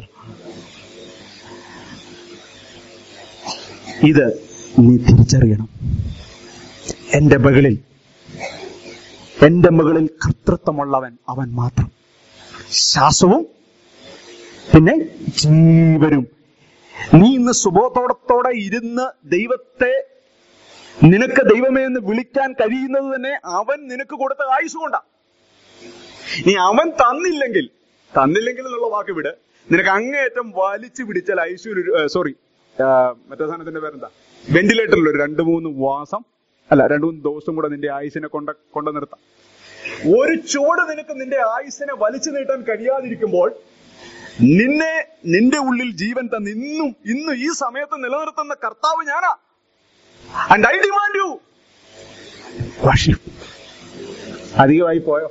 ഇത് നീ തിരിച്ചറിയണം എന്റെ മകളിൽ എന്റെ മകളിൽ കർത്തൃത്വമുള്ളവൻ അവൻ മാത്രം ശ്വാസവും പിന്നെ ജീവനും നീ ഇന്ന് സുബോധത്തോടത്തോടെ ഇരുന്ന് ദൈവത്തെ നിനക്ക് ദൈവമേ എന്ന് വിളിക്കാൻ കഴിയുന്നത് തന്നെ അവൻ നിനക്ക് കൊടുത്ത ആയുസ് കൊണ്ടാ നീ അവൻ തന്നില്ലെങ്കിൽ തന്നില്ലെങ്കിൽ എന്നുള്ള വാക്ക് വിട് നിനക്ക് അങ്ങേയറ്റം വലിച്ചു പിടിച്ചാൽ ഐസിയിൽ സോറി മറ്റേ സാധനത്തിന്റെ പേരെന്താ വെന്റിലേറ്ററിൽ ഒരു രണ്ട് മൂന്ന് മാസം അല്ല രണ്ടു മൂന്ന് ദിവസം കൂടെ നിന്റെ ആയുസിനെ കൊണ്ട കൊണ്ടു നിർത്താം ഒരു ചുവട് നിനക്ക് നിന്റെ ആയുസിനെ വലിച്ചു നീട്ടാൻ കഴിയാതിരിക്കുമ്പോൾ നിന്നെ നിന്റെ ഉള്ളിൽ ജീവൻ തന്ന് ഇന്നും ഇന്നും ഈ സമയത്ത് നിലനിർത്തുന്ന കർത്താവ് ഞാനാ ആൻഡ് ഐ ഡിമാൻഡ് യു അധികമായി പോയോ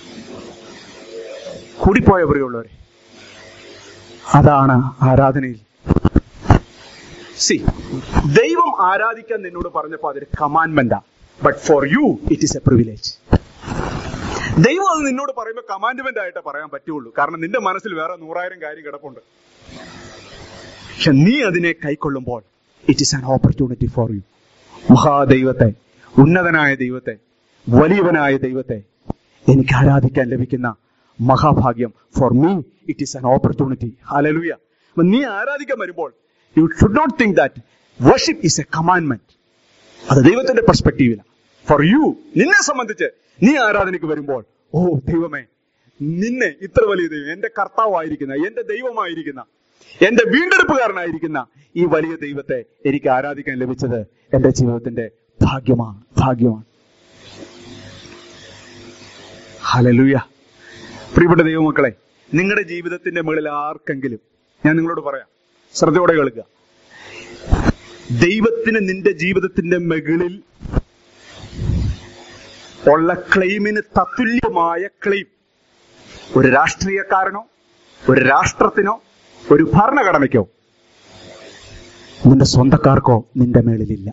കൂടിപ്പോയോ പ്രിയമുള്ളവരെ അതാണ് ആരാധനയിൽ സി ദൈവം ആരാധിക്കാൻ നിന്നോട് പറഞ്ഞപ്പോ അതൊരു കമാൻഡ്മെന്റാ but for you it is a privilege ദൈവം അത് നിന്നോട് പറയുമ്പോൾ കമാൻഡ്മെന്റ് ആയിട്ടേ പറയാൻ പറ്റുള്ളൂ കാരണം നിന്റെ മനസ്സിൽ വേറെ നൂറായിരം കാര്യം കിടപ്പുണ്ട് പക്ഷെ നീ അതിനെ കൈക്കൊള്ളുമ്പോൾ it is an opportunity for you മഹാദൈവത്തെ ഉന്നതനായ ദൈവത്തെ വലിയവനായ ദൈവത്തെ എനിക്ക് ആരാധിക്കാൻ ലഭിക്കുന്ന മഹാഭാഗ്യം for me it is an opportunity hallelujah നീ ആരാധിക്കാൻ വരുമ്പോൾ you should not think that worship is a commandment അത് ദൈവത്തിന്റെ പെർസ്പെക്റ്റീവിലാണ് ഫോർ യു നിന്നെ സംബന്ധിച്ച് നീ ആരാധനയ്ക്ക് വരുമ്പോൾ ഓ ദൈവമേ നിന്നെ ഇത്ര വലിയ ദൈവം എന്റെ കർത്താവായിരിക്കുന്ന എന്റെ ദൈവമായിരിക്കുന്ന എന്റെ വീണ്ടെടുപ്പുകാരനായിരിക്കുന്ന ഈ വലിയ ദൈവത്തെ എനിക്ക് ആരാധിക്കാൻ ലഭിച്ചത് എന്റെ ജീവിതത്തിന്റെ ഭാഗ്യമാണ് ഭാഗ്യമാണ് ഹലലുയ പ്രിയപ്പെട്ട ദൈവമക്കളെ നിങ്ങളുടെ ജീവിതത്തിന്റെ മുകളിൽ ആർക്കെങ്കിലും ഞാൻ നിങ്ങളോട് പറയാം ശ്രദ്ധയോടെ കേൾക്കുക ദൈവത്തിന് നിന്റെ ജീവിതത്തിന്റെ മുകളിൽ ഉള്ള ക്ലെയിമിന് തത്തുല്യമായ ക്ലെയിം ഒരു രാഷ്ട്രീയക്കാരനോ ഒരു രാഷ്ട്രത്തിനോ ഒരു ഭരണഘടനയ്ക്കോ നിന്റെ സ്വന്തക്കാർക്കോ നിന്റെ മേളിലില്ല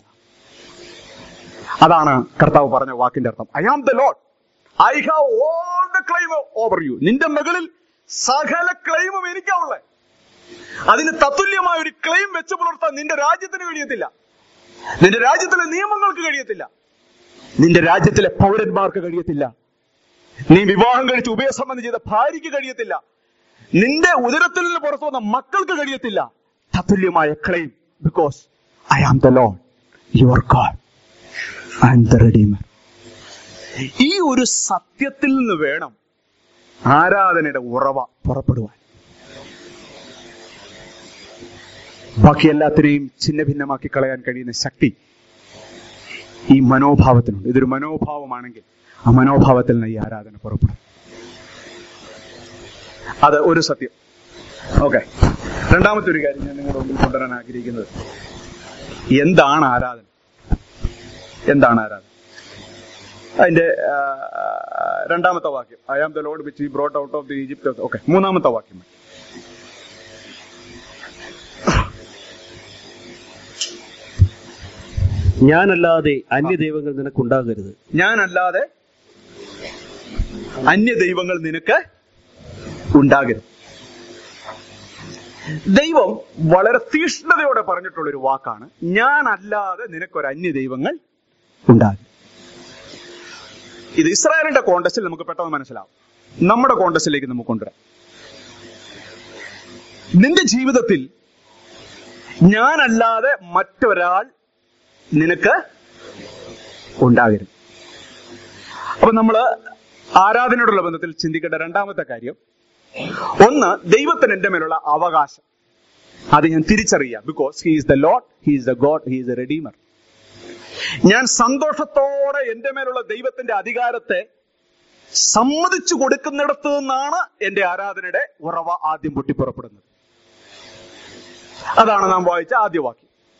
അതാണ് കർത്താവ് പറഞ്ഞ വാക്കിന്റെ അർത്ഥം I am the lord I have all the claim over you നിന്റെ മകളിൽ സകല ക്ലെയിമും എനിക്കാ ഉള്ളത് അതിന് തത്തുല്യമായ ഒരു ക്ലെയിം വെച്ച് പുലർത്താൻ നിന്റെ രാജ്യത്തിന് കഴിയത്തില്ല നിന്റെ രാജ്യത്തിലെ നിയമങ്ങൾക്ക് കഴിയത്തില്ല നിന്റെ രാജ്യത്തിലെ പൗരന്മാർക്ക് കഴിയത്തില്ല നീ വിവാഹം കഴിച്ച് ഉഭയസംബന്ധം ചെയ്ത ഭാര്യയ്ക്ക് കഴിയത്തില്ല നിന്റെ ഉദരത്തിൽ നിന്ന് പുറത്തു വന്ന മക്കൾക്ക് കഴിയത്തില്ല തത്തുല്യമായ claim because I am the lord your god I am the redeemer ഈ ഒരു സത്യത്തിൽ നിന്ന് വേണം ആരാധനയുടെ ഉറവ പുറപ്പെടുവാൻ ബാക്കി എല്ലാത്തിനെയും ഛിന്ന ഭിന്നമാക്കി കളയാൻ കഴിയുന്ന ശക്തി ഈ മനോഭാവത്തിനുണ്ട് ഇതൊരു മനോഭാവമാണെങ്കിൽ ആ മനോഭാവത്തിൽ നിന്ന് ഈ ആരാധന പുറപ്പെടും അത് ഒരു സത്യം ഓക്കെ രണ്ടാമത്തെ ഒരു കാര്യം ഞാൻ നിങ്ങളുടെ മുമ്പിൽ കൊണ്ടുവരാൻ ആഗ്രഹിക്കുന്നത് എന്താണ് ആരാധന എന്താണ് ആരാധന അതിന്റെ ആ, രണ്ടാമത്തെ വാക്യം I am the lord which ഈ brought out of the Egypt okay മൂന്നാമത്തെ വാക്യം ഞാനല്ലാതെ അന്യദൈവങ്ങൾ നിനക്കുണ്ടാകരുത് ഞാനല്ലാതെ അന്യ ദൈവങ്ങൾ നിനക്ക് ഉണ്ടാകരുത് ദൈവം വളരെ തീഷ്ണതയോടെ പറഞ്ഞിട്ടുള്ള ഒരു വാക്കാണ് ഞാനല്ലാതെ നിനക്കൊരു അന്യ ദൈവങ്ങൾ ഉണ്ടാകും ഇത് ഇസ്രായേലിന്റെ കോണ്ടസ്റ്റിൽ നമുക്ക് പെട്ടെന്ന് മനസ്സിലാവും നമ്മുടെ കോണ്ടസ്റ്റിലേക്ക് നമുക്ക് കൊണ്ടുവരാം നിന്റെ ജീവിതത്തിൽ ഞാനല്ലാതെ മറ്റൊരാൾ നിനക്ക് ഉണ്ടാകരുത് അപ്പൊ നമ്മള് ആരാധനയോടുള്ള ബന്ധത്തിൽ ചിന്തിക്കേണ്ട രണ്ടാമത്തെ കാര്യം ഒന്ന് ദൈവത്തിന് എന്റെ മേലുള്ള അവകാശം അത് ഞാൻ തിരിച്ചറിയാം because he is the lord he is the god he is the redeemer ഞാൻ സന്തോഷത്തോടെ എന്റെ മേലുള്ള ദൈവത്തിന്റെ അധികാരത്തെ സമ്മതിച്ചു കൊടുക്കുന്നിടത്ത് നിന്നാണ് എന്റെ ആരാധനയുടെ ഉറവ ആദ്യം പൊട്ടിപ്പുറപ്പെടുന്നത് അതാണ് നാം വായിച്ച ആദ്യ വാക്യം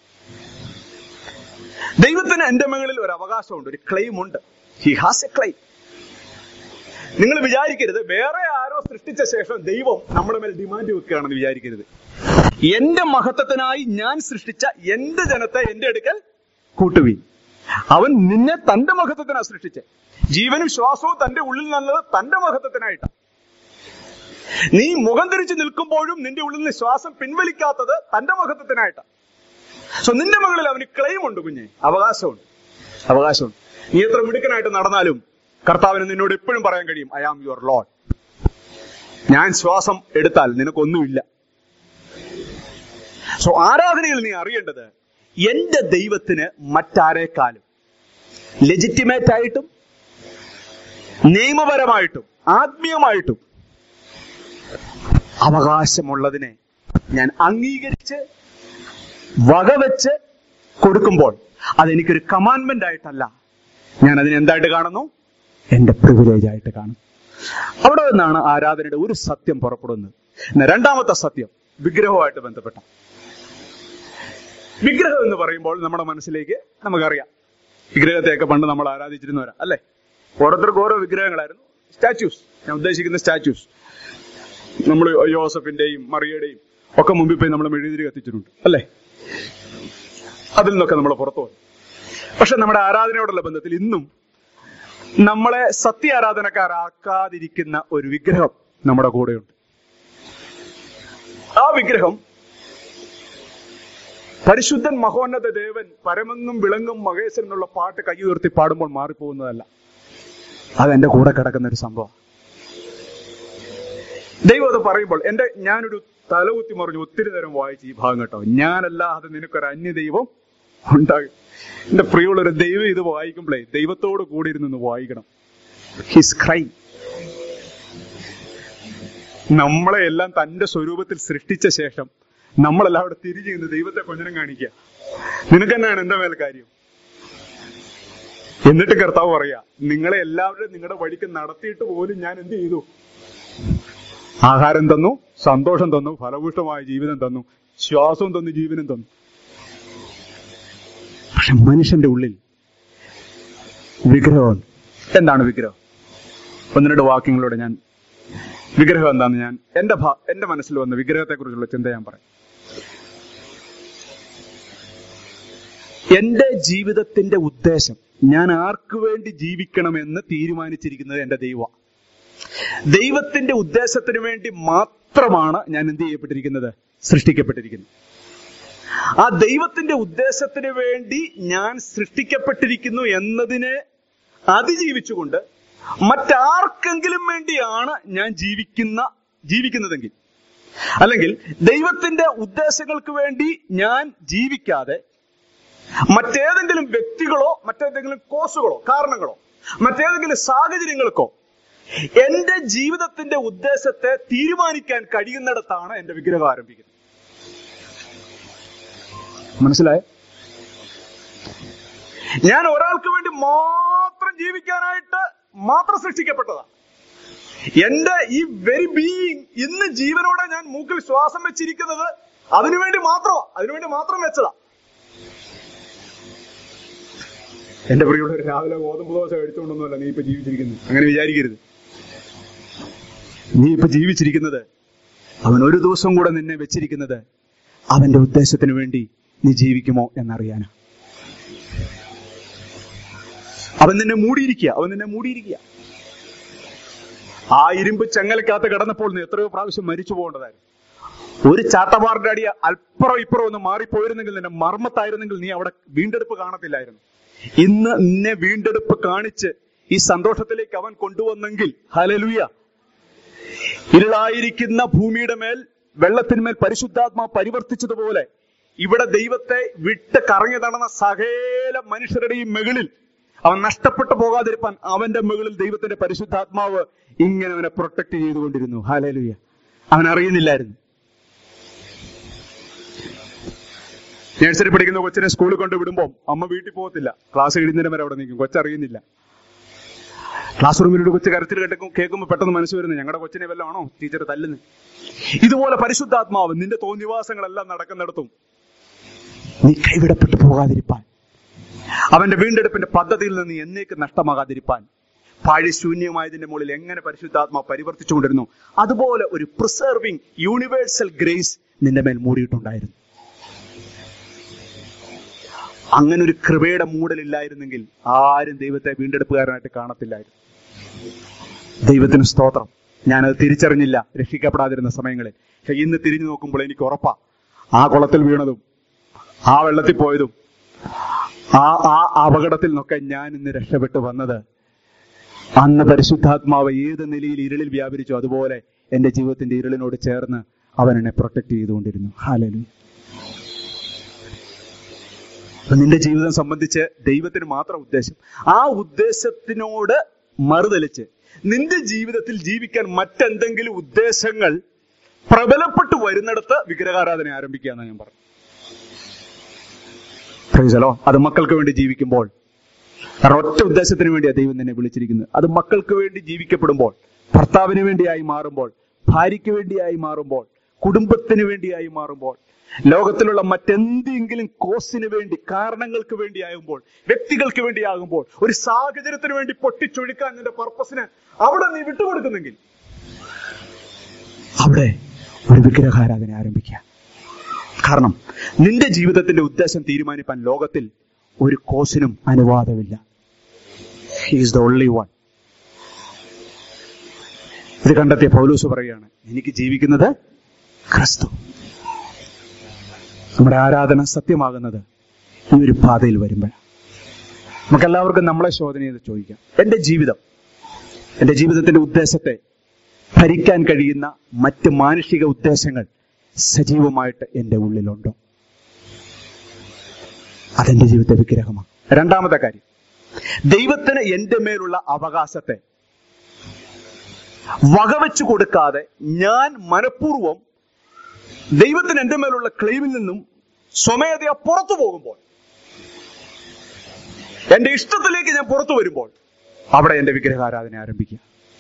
ദൈവത്തിന് എന്റെ മുകളിൽ ഒരു അവകാശമുണ്ട് ഒരു ക്ലെയിം ഉണ്ട് ഹി ഹാസ് എ ക്ലെയിം നിങ്ങൾ വിചാരിക്കരുത് വേറെ ആരോ സൃഷ്ടിച്ച ശേഷം ദൈവം നമ്മുടെ മേൽ ഡിമാൻഡ് വെക്കുകയാണെന്ന് വിചാരിക്കരുത് എന്റെ മഹത്വത്തിനായി ഞാൻ സൃഷ്ടിച്ച എന്റെ ജനത്തെ എന്റെ അടുക്കൽ കൂട്ടുവീൻ അവൻ നിന്നെ തന്റെ മഹത്വത്തിനാ സൃഷ്ടിച്ചെ ജീവനും ശ്വാസവും തന്റെ ഉള്ളിൽ നല്ലത് തന്റെ മഹത്വത്തിനായിട്ടാണ് നീ മുഖം തിരിച്ച് നിൽക്കുമ്പോഴും നിന്റെ ഉള്ളിൽ നിന്ന് ശ്വാസം പിൻവലിക്കാത്തത് തന്റെ മഹത്വത്തിനായിട്ടാണ് സോ നിന്റെ മകളിൽ അവന് ക്ലെയിം ഉണ്ട് കുഞ്ഞെ അവകാശമുണ്ട് അവകാശമുണ്ട് നീ എത്ര മിടുക്കനായിട്ട് നടന്നാലും കർത്താവിന് നിന്നോട് എപ്പോഴും പറയാൻ കഴിയും ഐ ആം യുവർ ലോഡ് ഞാൻ ശ്വാസം എടുത്താൽ നിനക്കൊന്നുമില്ല സോ ആരാധനയിൽ നീ അറിയേണ്ടത് എന്റെ ദൈവത്തിന് മറ്റാരേക്കാളും ലെജിറ്റിമേറ്റ് ആയിട്ടും നിയമപരമായിട്ടും ആത്മീയമായിട്ടും അവകാശമുള്ളതിനെ ഞാൻ അംഗീകരിച്ച് വകവെച്ച് കൊടുക്കുമ്പോൾ അതെനിക്കൊരു കമാൻമെന്റ് ആയിട്ടല്ല ഞാൻ അതിനെ എന്തായിട്ട് കാണുന്നു എന്റെ പ്രിവിലേജ് ആയിട്ട് കാണും അവിടെ നിന്നാണ് ആരാധനയുടെ ഒരു സത്യം പുറപ്പെടുന്നത് എന്നാൽ രണ്ടാമത്തെ സത്യം വിഗ്രഹവുമായിട്ട് ബന്ധപ്പെട്ട വിഗ്രഹം എന്ന് പറയുമ്പോൾ നമ്മുടെ മനസ്സിലേക്ക് നമുക്കറിയാം വിഗ്രഹത്തെയൊക്കെ പണ്ട് നമ്മൾ ആരാധിച്ചിരുന്നവരാ അല്ലേ ഓരോരുത്തർക്കും ഓരോ വിഗ്രഹങ്ങളായിരുന്നു സ്റ്റാച്യൂസ് ഞാൻ ഉദ്ദേശിക്കുന്ന സ്റ്റാച്യൂസ് നമ്മൾ യോസഫിന്റെയും മറിയയുടെയും ഒക്കെ മുമ്പിൽ പോയി നമ്മൾ മെഴുതിരി കത്തിച്ചിട്ടുണ്ട് അല്ലേ അതിൽ നിന്നൊക്കെ നമ്മൾ പുറത്തു വന്നു പക്ഷെ നമ്മുടെ ആരാധനയോടുള്ള ബന്ധത്തിൽ ഇന്നും നമ്മളെ സത്യ ആരാധനക്കാരാക്കാതിരിക്കുന്ന ഒരു വിഗ്രഹം നമ്മുടെ കൂടെയുണ്ട് ആ വിഗ്രഹം പരിശുദ്ധൻ മഹോന്നത ദേവൻ പരമെന്നും വിളങ്ങും മഹേശൻ എന്നുള്ള പാട്ട് കൈ ഉയർത്തി പാടുമ്പോൾ മാറിപ്പോകുന്നതല്ല അതെന്റെ കൂടെ കിടക്കുന്ന ഒരു സംഭവം ദൈവം അത് പറയുമ്പോൾ എന്റെ ഞാനൊരു തലകുത്തി മറിഞ്ഞ് ഒത്തിരി നേരം വായിച്ച് ഈ ഭാഗം കേട്ടോ ഞാനല്ലാതെ നിനക്കൊരു അന്യ ദൈവം ഉണ്ടാകും എന്റെ പ്രിയമുള്ള ഒരു ദൈവം ഇത് വായിക്കുമ്പോഴേ ദൈവത്തോട് കൂടി ഇരുന്ന് വായിക്കണം ഹിസ് ക്രൈ നമ്മളെ എല്ലാം തന്റെ സ്വരൂപത്തിൽ സൃഷ്ടിച്ച ശേഷം നമ്മളെല്ലാം അവിടെ തിരിഞ്ഞു നിന്ന് ദൈവത്തെ കൊഞ്ഞനം കാണിക്കുക നിനക്ക് തന്നെയാണ് എന്റെ മേൽ കാര്യം എന്നിട്ട് കർത്താവ് പറയാ നിങ്ങളെ എല്ലാവരും നിങ്ങളുടെ വഴിക്ക് നടത്തിയിട്ട് പോലും ഞാൻ എന്ത് ചെയ്തു ആഹാരം തന്നു സന്തോഷം തന്നു ഫലഭൂഷ്ടമായ ജീവിതം തന്നു ശ്വാസവും തന്നു ജീവനും തന്നു പക്ഷെ മനുഷ്യന്റെ ഉള്ളിൽ വിഗ്രഹമുണ്ട് എന്താണ് വിഗ്രഹം ഒന്ന് രണ്ട് വാക്യങ്ങളോടെ ഞാൻ വിഗ്രഹം എന്താന്ന് ഞാൻ എന്റെ ഭാ- എന്റെ മനസ്സിൽ വന്ന വിഗ്രഹത്തെ കുറിച്ചുള്ള ചിന്ത ഞാൻ പറയാം എന്റെ ജീവിതത്തിന്റെ ഉദ്ദേശം ഞാൻ ആർക്കു വേണ്ടി ജീവിക്കണമെന്ന് തീരുമാനിച്ചിരിക്കുന്നത് എന്റെ ദൈവം ദൈവത്തിന്റെ ഉദ്ദേശത്തിന് വേണ്ടി മാത്രമാണ് ഞാൻ എന്ത് ചെയ്യപ്പെട്ടിരിക്കുന്നത് സൃഷ്ടിക്കപ്പെട്ടിരിക്കുന്നത് ആ ദൈവത്തിന്റെ ഉദ്ദേശത്തിന് വേണ്ടി ഞാൻ സൃഷ്ടിക്കപ്പെട്ടിരിക്കുന്നു എന്നതിനെ അതിജീവിച്ചുകൊണ്ട് മറ്റാർക്കെങ്കിലും വേണ്ടിയാണ് ഞാൻ ജീവിക്കുന്ന ജീവിക്കുന്നതെങ്കിൽ അല്ലെങ്കിൽ ദൈവത്തിന്റെ ഉദ്ദേശങ്ങൾക്ക് വേണ്ടി ഞാൻ ജീവിക്കാതെ മറ്റേതെങ്കിലും വ്യക്തികളോ മറ്റേതെങ്കിലും കോസുകളോ കാരണങ്ങളോ മറ്റേതെങ്കിലും സാഹചര്യങ്ങൾക്കോ എന്റെ ജീവിതത്തിന്റെ ഉദ്ദേശത്തെ തീരുമാനിക്കാൻ കഴിയുന്നിടത്താണ് എന്റെ വിഗ്രഹം ആരംഭിക്കുന്നത് മനസ്സിലായോ ഞാൻ ഒരാൾക്ക് വേണ്ടി മാത്രം ജീവിക്കാനായിട്ട് മാത്രം സൃഷ്ടിക്കപ്പെട്ടതാണ് എന്റെ ഈ വെരി ബീയിങ് ഇന്ന് ജീവനോടെ ഞാൻ മൂക്കിൽ ശ്വാസം വെച്ചിരിക്കുന്നത് അതിനുവേണ്ടി മാത്രമാ അതിനുവേണ്ടി മാത്രം വെച്ചതാ എന്റെ പ്രിയമുള്ള രാവിലെ ഗോതമ്പ് ദോശ കഴിച്ചുകൊണ്ടൊന്നുമല്ല നീ ഇപ്പൊ ജീവിച്ചിരിക്കുന്നത് അങ്ങനെ വിചാരിക്കരുത് നീ ഇപ്പൊ ജീവിച്ചിരിക്കുന്നത് അവൻ ഒരു ദിവസം കൂടെ നിന്നെ വെച്ചിരിക്കുന്നത് അവന്റെ ഉദ്ദേശത്തിന് വേണ്ടി നീ ജീവിക്കുമോ എന്നറിയാനാ അവൻ നിന്നെ മൂടിയിരിക്കുക അവൻ നിന്നെ മൂടിയിരിക്കുക ആ ഇരുമ്പ് ചെങ്ങലക്കകത്ത് കിടന്നപ്പോൾ നീ എത്രയോ പ്രാവശ്യം മരിച്ചു പോകേണ്ടതായിരുന്നു ഒരു ചാട്ടവാറിന്റെ അടി അല്പറം ഇപ്പുറം ഒന്ന് മാറിപ്പോയിരുന്നെങ്കിൽ നിന്റെ മർമ്മത്തായിരുന്നെങ്കിൽ നീ അവിടെ വീണ്ടെടുപ്പ് കാണത്തില്ലായിരുന്നു ഇന്ന് നിന്നെ വീണ്ടെടുപ്പ് കാണിച്ച് ഈ സന്തോഷത്തിലേക്ക് അവൻ കൊണ്ടുവന്നെങ്കിൽ ഹലലുയ ഇരുളായിരിക്കുന്ന ഭൂമിയുടെ മേൽ വെള്ളത്തിന്മേൽ പരിശുദ്ധാത്മാ പരിവർത്തിച്ചതുപോലെ ഇവിടെ ദൈവത്തെ വിട്ട് കറങ്ങി നടന്ന സകല മനുഷ്യരുടെയും മുകളിൽ അവൻ നഷ്ടപ്പെട്ടു പോകാതിരിപ്പാൻ അവന്റെ മുകളിൽ ദൈവത്തിന്റെ പരിശുദ്ധാത്മാവ് ഇങ്ങനെ അവനെ പ്രൊട്ടക്ട് ചെയ്തുകൊണ്ടിരുന്നു ഹാലലുയ അവൻ അറിയുന്നില്ലായിരുന്നു നഴ്സറി പഠിക്കുന്ന കൊച്ചിനെ സ്കൂളിൽ കൊണ്ട് വിടുമ്പോൾ അമ്മ വീട്ടിൽ പോകത്തില്ല ക്ലാസ് കഴിയുന്നതിന് വരെ അവിടെ നിൽക്കും കൊച്ചറിയുന്നില്ല ക്ലാസ് റൂമിലൊരു കൊച്ചു കരച്ചിൽ കേട്ടും കേൾക്കുമ്പോൾ പെട്ടെന്ന് മനസ്സ് വരുന്നത് ഞങ്ങളുടെ കൊച്ചിനെ വല്ലതാണോ ടീച്ചർ തല്ലുന്നത് ഇതുപോലെ പരിശുദ്ധാത്മാവ് നിന്റെ തോന്നിവാസങ്ങളെല്ലാം നടക്കുന്നിടത്തും നീ കൈവിടപ്പെട്ടു പോകാതിരിപ്പാൻ അവന്റെ വീണ്ടെടുപ്പിന്റെ പദ്ധതിയിൽ നിന്ന് നീ എന്നേക്ക് നഷ്ടമാകാതിരിപ്പാൻ പാഴിശൂന്യമായതിന്റെ മുകളിൽ എങ്ങനെ പരിശുദ്ധാത്മാ പരിവർത്തിച്ചുകൊണ്ടിരുന്നു അതുപോലെ ഒരു പ്രിസർവിംഗ് യൂണിവേഴ്സൽ ഗ്രേസ് നിന്റെ മേൽ മൂടിയിട്ടുണ്ടായിരുന്നു അങ്ങനെ ഒരു കൃപയുടെ മൂടലില്ലായിരുന്നെങ്കിൽ ആരും ദൈവത്തെ വീണ്ടെടുപ്പുകാരനായിട്ട് കാണത്തില്ലായിരുന്നു ദൈവത്തിന് സ്തോത്രം ഞാനത് തിരിച്ചറിഞ്ഞില്ല രക്ഷിക്കപ്പെടാതിരുന്ന സമയങ്ങളിൽ പക്ഷെ ഇന്ന് തിരിഞ്ഞു നോക്കുമ്പോൾ എനിക്ക് ഉറപ്പാ ആ കുളത്തിൽ വീണതും ആ വെള്ളത്തിൽ പോയതും ആ ആ അപകടത്തിൽ നിന്നൊക്കെ ഞാൻ ഇന്ന് രക്ഷപ്പെട്ടു വന്നത് അന്ന് പരിശുദ്ധാത്മാവ് ഏത് നിലയിൽ ഇരുളിൽ വ്യാപരിച്ചു അതുപോലെ എന്റെ ജീവിതത്തിന്റെ ഇരുളിനോട് ചേർന്ന് അവൻ എന്നെ പ്രൊട്ടക്ട് ചെയ്തുകൊണ്ടിരുന്നു ഹാലലു അപ്പൊ നിന്റെ ജീവിതം സംബന്ധിച്ച് ദൈവത്തിന് മാത്രം ഉദ്ദേശം ആ ഉദ്ദേശത്തിനോട് മറുതലിച്ച് നിന്റെ ജീവിതത്തിൽ ജീവിക്കാൻ മറ്റെന്തെങ്കിലും ഉദ്ദേശങ്ങൾ പ്രബലപ്പെട്ടു വരുന്നിടത്ത് വിഗ്രഹാരാധന ആരംഭിക്കുക എന്നാണ് ഞാൻ പറഞ്ഞു പ്രൈസലോ അത് മക്കൾക്ക് വേണ്ടി ജീവിക്കുമ്പോൾ കാരണം ഒറ്റ ഉദ്ദേശത്തിന് വേണ്ടിയാണ് ദൈവം നിന്നെ വിളിച്ചിരിക്കുന്നത് അത് മക്കൾക്ക് വേണ്ടി ജീവിക്കപ്പെടുമ്പോൾ ഭർത്താവിന് വേണ്ടിയായി മാറുമ്പോൾ ഭാര്യയ്ക്ക് വേണ്ടിയായി മാറുമ്പോൾ കുടുംബത്തിന് വേണ്ടിയായി മാറുമ്പോൾ ലോകത്തിലുള്ള മറ്റെന്തെങ്കിലും കോസിന് വേണ്ടി കാരണങ്ങൾക്ക് വേണ്ടിയാകുമ്പോൾ വ്യക്തികൾക്ക് വേണ്ടിയാകുമ്പോൾ ഒരു സാഹചര്യത്തിന് വേണ്ടി പൊട്ടിച്ചൊഴുക്കാൻ നിന്റെ പർപ്പസിന് അവിടെ നീ വിട്ടുകൊടുക്കുന്നെങ്കിൽ അവിടെ ഒരു വിഗ്രഹാരാധന ആരംഭിക്കുക കാരണം നിന്റെ ജീവിതത്തിന്റെ ഉദ്ദേശം തീരുമാനിപ്പാൻ ലോകത്തിൽ ഒരു കോസിനും അനുവാദമില്ല ഈസ് ദ ഓൺലി വൺ ഇത് കണ്ടെത്തിയ പൗലൂസ് പറയുകയാണ് എനിക്ക് ജീവിക്കുന്നത് ക്രിസ്തു നമ്മുടെ ആരാധന സത്യമാകുന്നത് ഈ ഒരു പാതയിൽ വരുമ്പോഴാണ് നമുക്കെല്ലാവർക്കും നമ്മളെ ശോധന ചെയ്ത് ചോദിക്കാം എന്റെ ജീവിതം എന്റെ ജീവിതത്തിന്റെ ഉദ്ദേശത്തെ ഭരിക്കാൻ കഴിയുന്ന മറ്റ് മാനുഷിക ഉദ്ദേശങ്ങൾ സജീവമായിട്ട് എന്റെ ഉള്ളിലുണ്ടോ അതെന്റെ ജീവിതത്തെ വിഗ്രഹമാണ് രണ്ടാമത്തെ കാര്യം ദൈവത്തിന് എന്റെ മേലുള്ള അവകാശത്തെ വകവെച്ചു കൊടുക്കാതെ ഞാൻ മനഃപൂർവം ദൈവത്തിന് എന്റെ മേലുള്ള ക്ലെയിമിൽ നിന്നും സ്വമേധയാ പുറത്തു പോകുമ്പോൾ എന്റെ ഇഷ്ടത്തിലേക്ക് ഞാൻ പുറത്തു വരുമ്പോൾ അവിടെ എന്റെ വിഗ്രഹാരാധന ആരംഭിക്കുക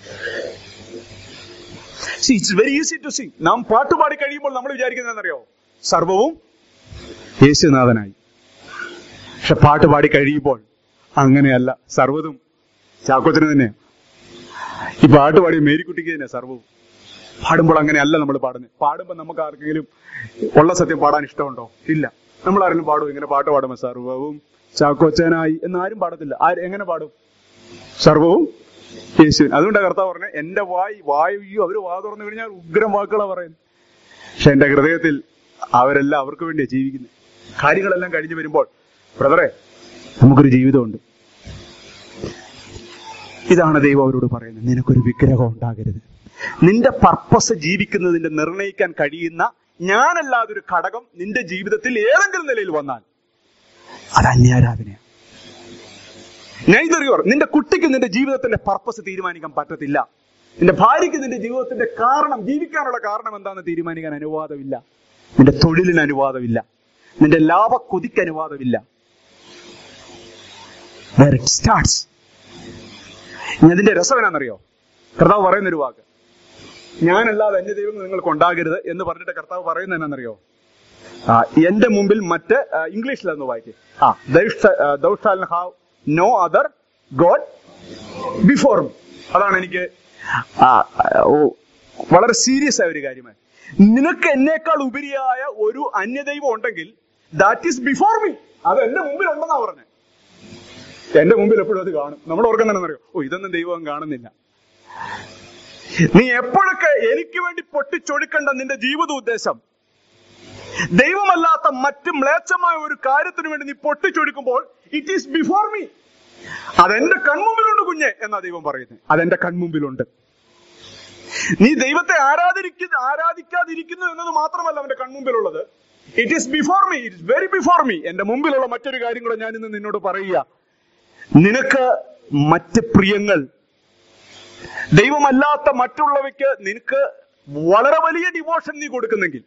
it's very easy to sing നാം പാട്ടുപാടി കഴിയുമ്പോൾ നമ്മൾ വിചാരിക്കുന്നത് എന്നറിയോ സർവവും യേശുനാഥനായി പക്ഷെ പാട്ട് പാടി കഴിയുമ്പോൾ അങ്ങനെയല്ല സർവ്വതും ചാക്കോച്ചന് തന്നെയാണ് ഈ പാട്ട് പാടിയ മേരിക്കുട്ടിക്ക് തന്നെ സർവ്വവും പാടുമ്പോൾ അങ്ങനെയല്ല നമ്മൾ പാടുന്നത് പാടുമ്പോൾ നമുക്ക് ആർക്കെങ്കിലും ഉള്ള സത്യം പാടാൻ ഇഷ്ടമുണ്ടോ ഇല്ല നമ്മൾ ആരെങ്കിലും പാടും ഇങ്ങനെ പാട്ട് പാടുമ്പോൾ സർവവും ചാക്കോച്ചനായി എന്നാരും പാടത്തില്ല ആര് എങ്ങനെ പാടും സർവവും യേശുവിൻ അതുകൊണ്ടാണ് കർത്താവ് പറഞ്ഞത് എന്റെ വായി വായു അവര് വാ തുറന്നു കഴിഞ്ഞാൽ ഉഗ്രം വാക്കുകളാ പറയുന്നത് പക്ഷെ എന്റെ ഹൃദയത്തിൽ അവരെല്ലാം അവർക്ക് വേണ്ടിയാ ജീവിക്കുന്നത് കാര്യങ്ങളെല്ലാം കഴിഞ്ഞു വരുമ്പോൾ ബ്രദറെ നമുക്കൊരു ജീവിതമുണ്ട് ഇതാണ് ദൈവം അവരോട് പറയുന്നത് നിനക്കൊരു വിഗ്രഹം ഉണ്ടാകരുത് നിന്റെ പർപ്പസ് ജീവിക്കുന്നതിന്റെ നിർണയിക്കാൻ കഴിയുന്ന ഞാനല്ലാതെ ഒരു ഘടകം നിന്റെ ജീവിതത്തിൽ ഏതെങ്കിലും നിലയിൽ വന്നാൽ അത് അന്യാരാധനയാണ് ഞാൻ ഇതറിയോ നിന്റെ കുട്ടിക്ക് നിന്റെ ജീവിതത്തിന്റെ പർപ്പസ് തീരുമാനിക്കാൻ പറ്റത്തില്ല നിന്റെ ഭാര്യയ്ക്ക് നിന്റെ ജീവിതത്തിന്റെ കാരണം ജീവിക്കാനുള്ള കാരണം എന്താണെന്ന് തീരുമാനിക്കാൻ അനുവാദമില്ല നിന്റെ തൊഴിലിന് അനുവാദമില്ല നിന്റെ ലാഭ കൊതിക്ക് അനുവാദമില്ല ഇറ്റ് സ്റ്റാർട്ട്സ് ഇനി അതിന്റെ രസം എന്നാണെന്നറിയോ കർത്താവ് പറയുന്ന ഒരു വാക്ക് ഞാനല്ലാതെ എന്റെ ദൈവം നിങ്ങൾക്ക് ഉണ്ടാകരുത് എന്ന് പറഞ്ഞിട്ട് കർത്താവ് പറയുന്നത് എന്നാണെന്നറിയോ ആ, എന്റെ മുമ്പിൽ മറ്റ് ആ, ഇംഗ്ലീഷിലൊന്ന് വായിക്കേ ആ thou shall have no other god before അതാണ് എനിക്ക് ആ, ഓ, വളരെ സീരിയസ് ആയ ഒരു കാര്യമായി നിനക്ക് എന്നേക്കാൾ ഉപരിയായ ഒരു അന്യദൈവം ഉണ്ടെങ്കിൽ ദാറ്റ് ഈസ് ബിഫോർ മീ അത് എന്റെ മുമ്പിൽ ഉണ്ടെന്നാ പറഞ്ഞത് എന്റെ മുമ്പിൽ എപ്പോഴും അത് കാണും നമ്മൾ ഓർക്കുന്നതെന്നറിയോ ഓ ഇതൊന്നും ദൈവം കാണുന്നില്ല നീ എപ്പോഴൊക്കെ എനിക്ക് വേണ്ടി പൊട്ടിച്ചൊടുക്കേണ്ട നിന്റെ ജീവിത ഉദ്ദേശം ദൈവമല്ലാത്ത മറ്റ് മ്ലേച്ഛമായ ഒരു കാര്യത്തിന് വേണ്ടി നീ പൊട്ടിച്ചൊടുക്കുമ്പോൾ ഇറ്റ് ഈസ് ബിഫോർ മീ അതെന്റെ കൺമുമ്പിലുണ്ട് കുഞ്ഞെ എന്നാ ദൈവം പറയുന്നത് അതെന്റെ കൺമുമ്പിലുണ്ട് നീ ദൈവത്തെ ആരാധിരിക്കുന്ന ആരാധിക്കാതിരിക്കുന്നു എന്നത് മാത്രമല്ല അവന്റെ കൺമുമ്പിലുള്ളത് it is before me it is very before me എന്റെ മുമ്പിലുള്ള മറ്റൊരു കാര്യം കൂടെ ഞാൻ ഇന്ന് നിന്നോട് പറയുക നിനക്ക് മറ്റ് പ്രിയങ്ങൾ ദൈവമല്ലാത്ത മറ്റുള്ളവയ്ക്ക് നിനക്ക് വളരെ വലിയ ഡിവോഷൻ നീ കൊടുക്കുന്നെങ്കിൽ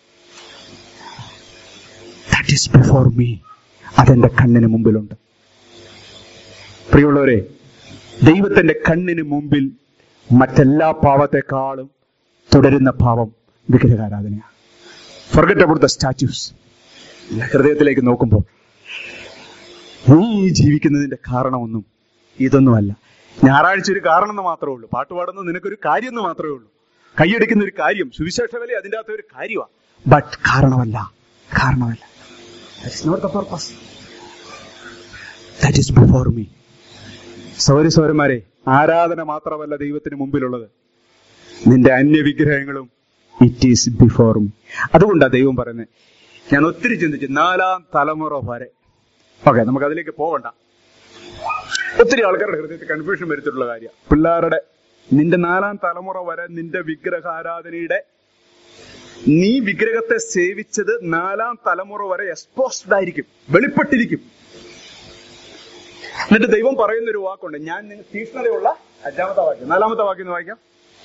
ദാറ്റ് ഈസ് ബിഫോർ മീ അതെന്റെ കണ്ണിന് മുമ്പിലുണ്ട് പ്രിയമുള്ളവരെ ദൈവത്തിന്റെ കണ്ണിന് മുമ്പിൽ മറ്റെല്ലാ പാവത്തെക്കാളും തുടരുന്ന പാവം വിഗ്രഹാരാധനയാണ് ഫർഗറ്റ് അബൌട്ട് ദ സ്റ്റാച്യൂസ് ഹൃദയത്തിലേക്ക് നോക്കുമ്പോൾ നീ ഈ ജീവിക്കുന്നതിന്റെ കാരണമൊന്നും ഇതൊന്നുമല്ല ഞായറാഴ്ച ഒരു കാരണം എന്ന് മാത്രമേ ഉള്ളൂ പാട്ട് പാടുന്നത് നിനക്കൊരു കാര്യം എന്ന് മാത്രമേ ഉള്ളൂ കൈയടിക്കുന്ന ഒരു കാര്യം സുവിശേഷ വില അതിൻ്റെ അകത്ത് ഒരു കാര്യമാണ് ബട്ട് കാരണമല്ല കാരണമല്ല that is not the purpose that is before me സൗര സൗരന്മാരെ ആരാധന മാത്രമല്ല ദൈവത്തിന് മുമ്പിലുള്ളത് നിന്റെ അന്യവിഗ്രഹങ്ങളും ഇറ്റ് ഈസ് ബിഫോർ മീ അതുകൊണ്ടാണ് ദൈവം പറയുന്നത് ഞാൻ ഒത്തിരി ചിന്തിച്ചു നാലാം തലമുറ വരെ ഓക്കെ നമുക്ക് അതിലേക്ക് പോകണ്ട ഒത്തിരി ആൾക്കാരുടെ ഹൃദയത്തിൽ കൺഫ്യൂഷൻ വരുത്തിയിട്ടുള്ള കാര്യം പിള്ളേരുടെ നിന്റെ നാലാം തലമുറ വരെ നിന്റെ വിഗ്രഹാരാധനയുടെ നീ വിഗ്രഹത്തെ സേവിച്ചത് നാലാം തലമുറ വരെ എക്സ്പോസ്ഡ് ആയിരിക്കും വെളിപ്പെട്ടിരിക്കും എന്നിട്ട് ദൈവം പറയുന്ന ഒരു വാക്കുണ്ട് ഞാൻ നിങ്ങൾ തീഷ്ണതയുള്ള അഞ്ചാമത്തെ വാക്യം നാലാമത്തെ വാക്യം ഒന്ന് വായിക്കാം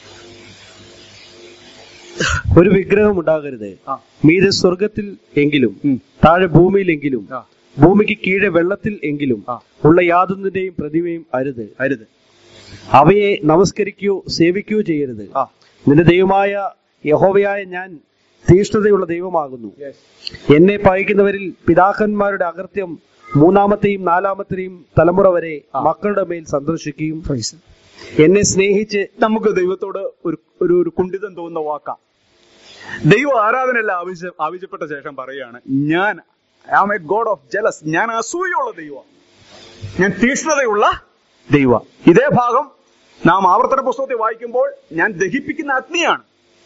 ഒരു വിഗ്രഹം ഉണ്ടാകരുത് ആ. മീതെ സ്വർഗത്തിൽ എങ്കിലും ഉം. താഴെ ഭൂമിയിലെങ്കിലും ആ. ഭൂമിക്ക് കീഴെ വെള്ളത്തിൽ എങ്കിലും ആ. ഉള്ള യാതൊന്നിന്റെയും പ്രതിമയും അരുത് അരുത് അവയെ നമസ്കരിക്കുകയോ സേവിക്കുകയോ ചെയ്യരുത് ആ നിന്റെ ദൈവമായ യഹോവയായ ഞാൻ തീഷ്ണതയുള്ള ദൈവമാകുന്നു എന്നെ പകയ്ക്കുന്നവരിൽ പിതാക്കന്മാരുടെ അകൃത്യം മൂന്നാമത്തെയും നാലാമത്തെയും തലമുറ വരെ മക്കളുടെ മേൽ സന്ദർശിക്കുകയും എന്നെ സ്നേഹിച്ച് നമുക്ക് ദൈവത്തോട് ഒരു ഒരു ഒരു കുണ്ഠിതം തോന്നുന്ന വാക്കാം ദൈവ ആരാധനയല്ല ആവശ്യ ആവശ്യപ്പെട്ട ശേഷം പറയുകയാണ് ഞാൻ am a god of jealous ഞാൻ അസൂയുള്ള ദൈവ ഞാൻ തീഷ്ണതയുള്ള ദൈവ ഇതേ ഭാഗം നാം ആവർത്തന പുസ്തകത്തിൽ വായിക്കുമ്പോൾ ഞാൻ ദഹിപ്പിക്കുന്ന അഗ്നിയാണ്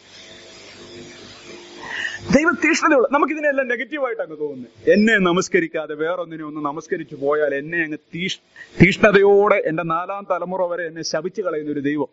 ദൈവ തീഷ്ണതയുള്ള നമുക്ക് ഇതിനെല്ലാം നെഗറ്റീവായിട്ട് അങ്ങ് തോന്നുന്നു എന്നെ നമസ്കരിക്കാതെ വേറൊന്നിനെ ഒന്ന് നമസ്കരിച്ചു പോയാൽ എന്നെ അങ്ങ് തീഷ് തീഷ്ണതയോടെ എന്റെ നാലാം തലമുറ വരെ എന്നെ ശപിച്ചു കളയുന്ന ഒരു ദൈവം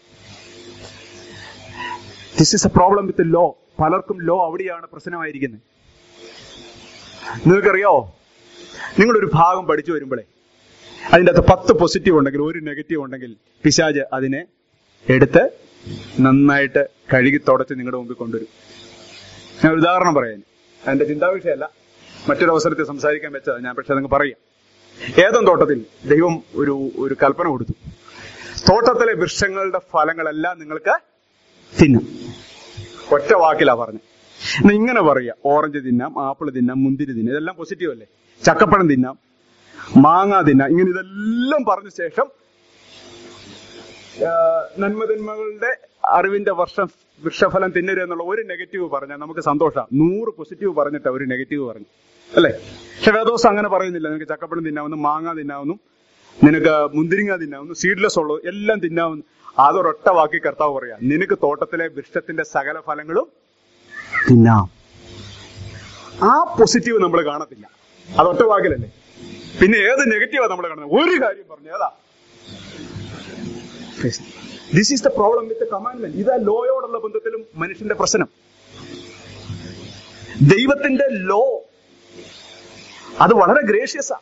this is a problem with law പലർക്കും ലോ അവിടെയാണ് പ്രശ്നമായിരിക്കുന്നത് നിങ്ങൾക്കറിയാവോ നിങ്ങളൊരു ഭാഗം പഠിച്ചു വരുമ്പോഴേ അതിൻ്റെ അകത്ത് പത്ത് പോസിറ്റീവ് ഉണ്ടെങ്കിൽ ഒരു നെഗറ്റീവ് ഉണ്ടെങ്കിൽ പിശാജ് അതിനെ എടുത്ത് നന്നായിട്ട് കഴുകി തുടച്ച് നിങ്ങളുടെ മുമ്പിൽ കൊണ്ടുവരും ഞാൻ ഒരു ഉദാഹരണം പറയാൻ അതിന്റെ ചിന്താവിഷയമല്ല മറ്റൊരു അവസരത്തിൽ സംസാരിക്കാൻ വെച്ചത് ഞാൻ പക്ഷെ നിങ്ങൾ പറയാം ഏതം തോട്ടത്തിൽ ദൈവം ഒരു ഒരു കൽപ്പന കൊടുത്തു തോട്ടത്തിലെ വൃക്ഷങ്ങളുടെ ഫലങ്ങളെല്ലാം നിങ്ങൾക്ക് തിന്നാം ഒറ്റ വാക്കിലാ പറഞ്ഞു എന്നാ ഇങ്ങനെ പറയാ ഓറഞ്ച് തിന്നാം ആപ്പിൾ തിന്നാം മുന്തിരി തിന്നാം ഇതെല്ലാം പോസിറ്റീവ് അല്ലേ ചക്കപ്പഴം തിന്നാം മാങ്ങ തിന്നാം ഇങ്ങനെ ഇതെല്ലാം പറഞ്ഞ ശേഷം ആ, നന്മതിന്മകളുടെ അറിവിന്റെ വർഷം വൃക്ഷഫലം തിന്നരുത് എന്നുള്ള ഒരു നെഗറ്റീവ് പറഞ്ഞാൽ നമുക്ക് സന്തോഷം നൂറ് പോസിറ്റീവ് പറഞ്ഞിട്ട് ഒരു നെഗറ്റീവ് പറഞ്ഞു അല്ലേ പക്ഷെ വേദോസം അങ്ങനെ പറയുന്നില്ല നിനക്ക് ചക്കപ്പഴം തിന്നാവുന്നു മാങ്ങ തിന്നാവുന്നു നിനക്ക് മുന്തിരിങ്ങ തിന്നാവുന്നു സീഡ്ലെസ് ഉള്ളൂ എല്ലാം തിന്നാവുന്നു അതൊരൊറ്റ വാക്കി കർത്താവ് പറയാം നിനക്ക് തോട്ടത്തിലെ വൃക്ഷത്തിന്റെ സകല ഫലങ്ങളും തിന്നാം ആ പോസിറ്റീവ് നമ്മൾ കാണത്തില്ല അതൊറ്റ വാക്കിലല്ലേ പിന്നെ ഏത് നെഗറ്റീവാ നമ്മൾ കാണുന്നത് ഒരു കാര്യം പറഞ്ഞു ഏതാ this is the problem with commandment ഇതാ ലോയോടുള്ള ബന്ധത്തിലും മനുഷ്യന്റെ പ്രശ്നം ദൈവത്തിന്റെ ലോ അത് വളരെ ഗ്രേഷ്യസാ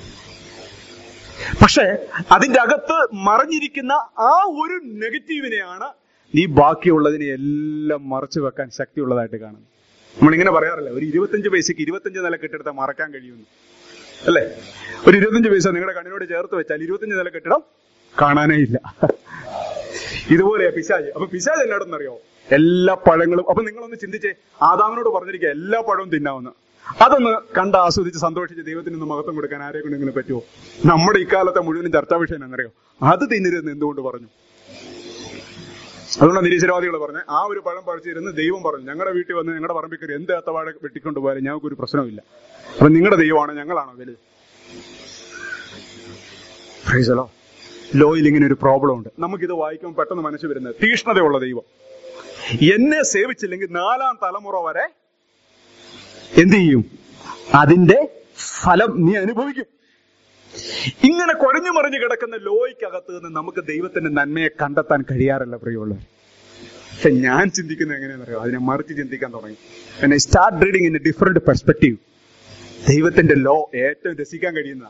പക്ഷെ അതിന്റെ അകത്ത് മറഞ്ഞിരിക്കുന്ന ആ ഒരു നെഗറ്റീവിനെയാണ് നീ ബാക്കിയുള്ളതിനെ എല്ലാം മറച്ചു വെക്കാൻ ശക്തിയുള്ളതായിട്ട് കാണുന്നത് നമ്മളിങ്ങനെ പറയാറില്ല ഒരു ഇരുപത്തഞ്ച് പൈസക്ക് ഇരുപത്തഞ്ച് നില കെട്ടിടത്തെ മറക്കാൻ കഴിയുന്നു അല്ലേ ഒരു ഇരുപത്തഞ്ച് പൈസ നിങ്ങളുടെ കണ്ണിനോട് ചേർത്ത് വെച്ചാൽ ഇരുപത്തഞ്ച് നില കെട്ടിടം കാണാനേ ഇല്ല ഇതുപോലെ പിശാജ് അപ്പൊ പിശാജ് എന്നാടെന്നറിയോ എല്ലാ പഴങ്ങളും അപ്പൊ നിങ്ങളൊന്ന് ചിന്തിച്ചേ ആദാമിനോട് പറഞ്ഞിരിക്കുക എല്ലാ പഴവും തിന്നാവുന്ന അതൊന്ന് കണ്ട് ആസ്വദിച്ച് സന്തോഷിച്ച് ദൈവത്തിന് ഒന്ന് മഹത്വം കൊടുക്കാൻ ആരെ കൊണ്ടെങ്കിലും പറ്റുമോ നമ്മുടെ ഇക്കാലത്തെ മുഴുവനും ചർച്ചാ വിഷയം എന്നറിയോ അത് തിന്നരുതെന്ന് എന്തുകൊണ്ട് പറഞ്ഞു അതുകൊണ്ട് നിരീശ്വരവാദികൾ പറഞ്ഞ ആ ഒരു പഴം പറിച്ചിരുന്ന് ദൈവം പറഞ്ഞു ഞങ്ങളുടെ വീട്ടിൽ വന്ന് ഞങ്ങളുടെ പറമ്പിൽ കയറി എന്ത് ഏത്തവാഴ വെട്ടിക്കൊണ്ട് പോയാലും ഞങ്ങൾക്ക് ഒരു പ്രശ്നമില്ല അപ്പൊ നിങ്ങളുടെ ദൈവമാണോ ഞങ്ങളാണോ വലുത് Praise the Lord. ലോയിൽ ഇങ്ങനെ ഒരു പ്രോബ്ലം ഉണ്ട് നമുക്കിത് വായിക്കുമ്പോൾ പെട്ടെന്ന് മനസ്സിൽ വരുന്നത് തീഷ്ണതയുള്ള ദൈവം എന്നെ സേവിച്ചില്ലെങ്കിൽ നാലാം തലമുറ വരെ എന്ത് ചെയ്യും അതിന്റെ ഫലം നീ അനുഭവിക്കും ഇങ്ങനെ കുഴഞ്ഞു മറിഞ്ഞു കിടക്കുന്ന ലോയ്ക്കകത്ത് നിന്ന് നമുക്ക് ദൈവത്തിന്റെ നന്മയെ കണ്ടെത്താൻ കഴിയാറില്ല പ്രിയമുള്ളവർ പക്ഷെ ഞാൻ ചിന്തിക്കുന്നത് എങ്ങനെയാണെന്നറിയോ അതിനെ മറിച്ച് ചിന്തിക്കാൻ തുടങ്ങി എന്നെ start reading in a different perspective ദൈവത്തിന്റെ ലോ ഏറ്റവും രസിക്കാൻ കഴിയുന്ന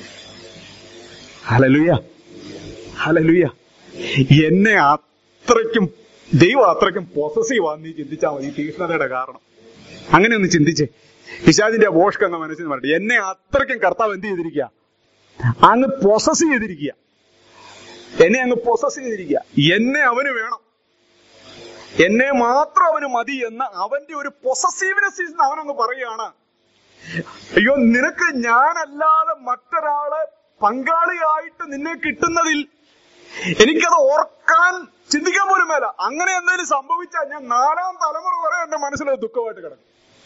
ഹലലുയ ഹലലുയ എന്നെ അത്രയ്ക്കും ദൈവം അത്രയ്ക്കും പൊസസീവ് ആണെന്ന് നീ ചിന്തിച്ചാൽ മതി ഈ തീഷ്ണതയുടെ കാരണം അങ്ങനെ ഒന്ന് ചിന്തിച്ചേ പിശാദിന്റെ വോഷ്ക്ക് എന്ന മനസ്സിൽ പറഞ്ഞിട്ട് എന്നെ അത്രയ്ക്കും കർത്താവ് എന്ത് ചെയ്തിരിക്കുക അങ്ങ് പൊസസ് ചെയ്തിരിക്കുക എന്നെ അങ്ങ് പൊസസ് ചെയ്തിരിക്കുക എന്നെ അവന് വേണം എന്നെ മാത്രം അവന് മതി എന്ന അവന്റെ ഒരു പൊസസീവ്നെസ് അവനങ്ങ് പറയുകയാണ് അയ്യോ നിനക്ക് ഞാനല്ലാതെ മറ്റൊരാള് പങ്കാളിയായിട്ട് നിന്നെ കിട്ടുന്നതിൽ എനിക്കത് ഓർക്കാൻ ചിന്തിക്കാൻ പോലും മേല അങ്ങനെ എന്തെങ്കിലും സംഭവിച്ചാൽ ഞാൻ നാലാം തലമുറ വരെ എന്റെ മനസ്സിൽ അത് ദുഃഖമായിട്ട് കിടക്കും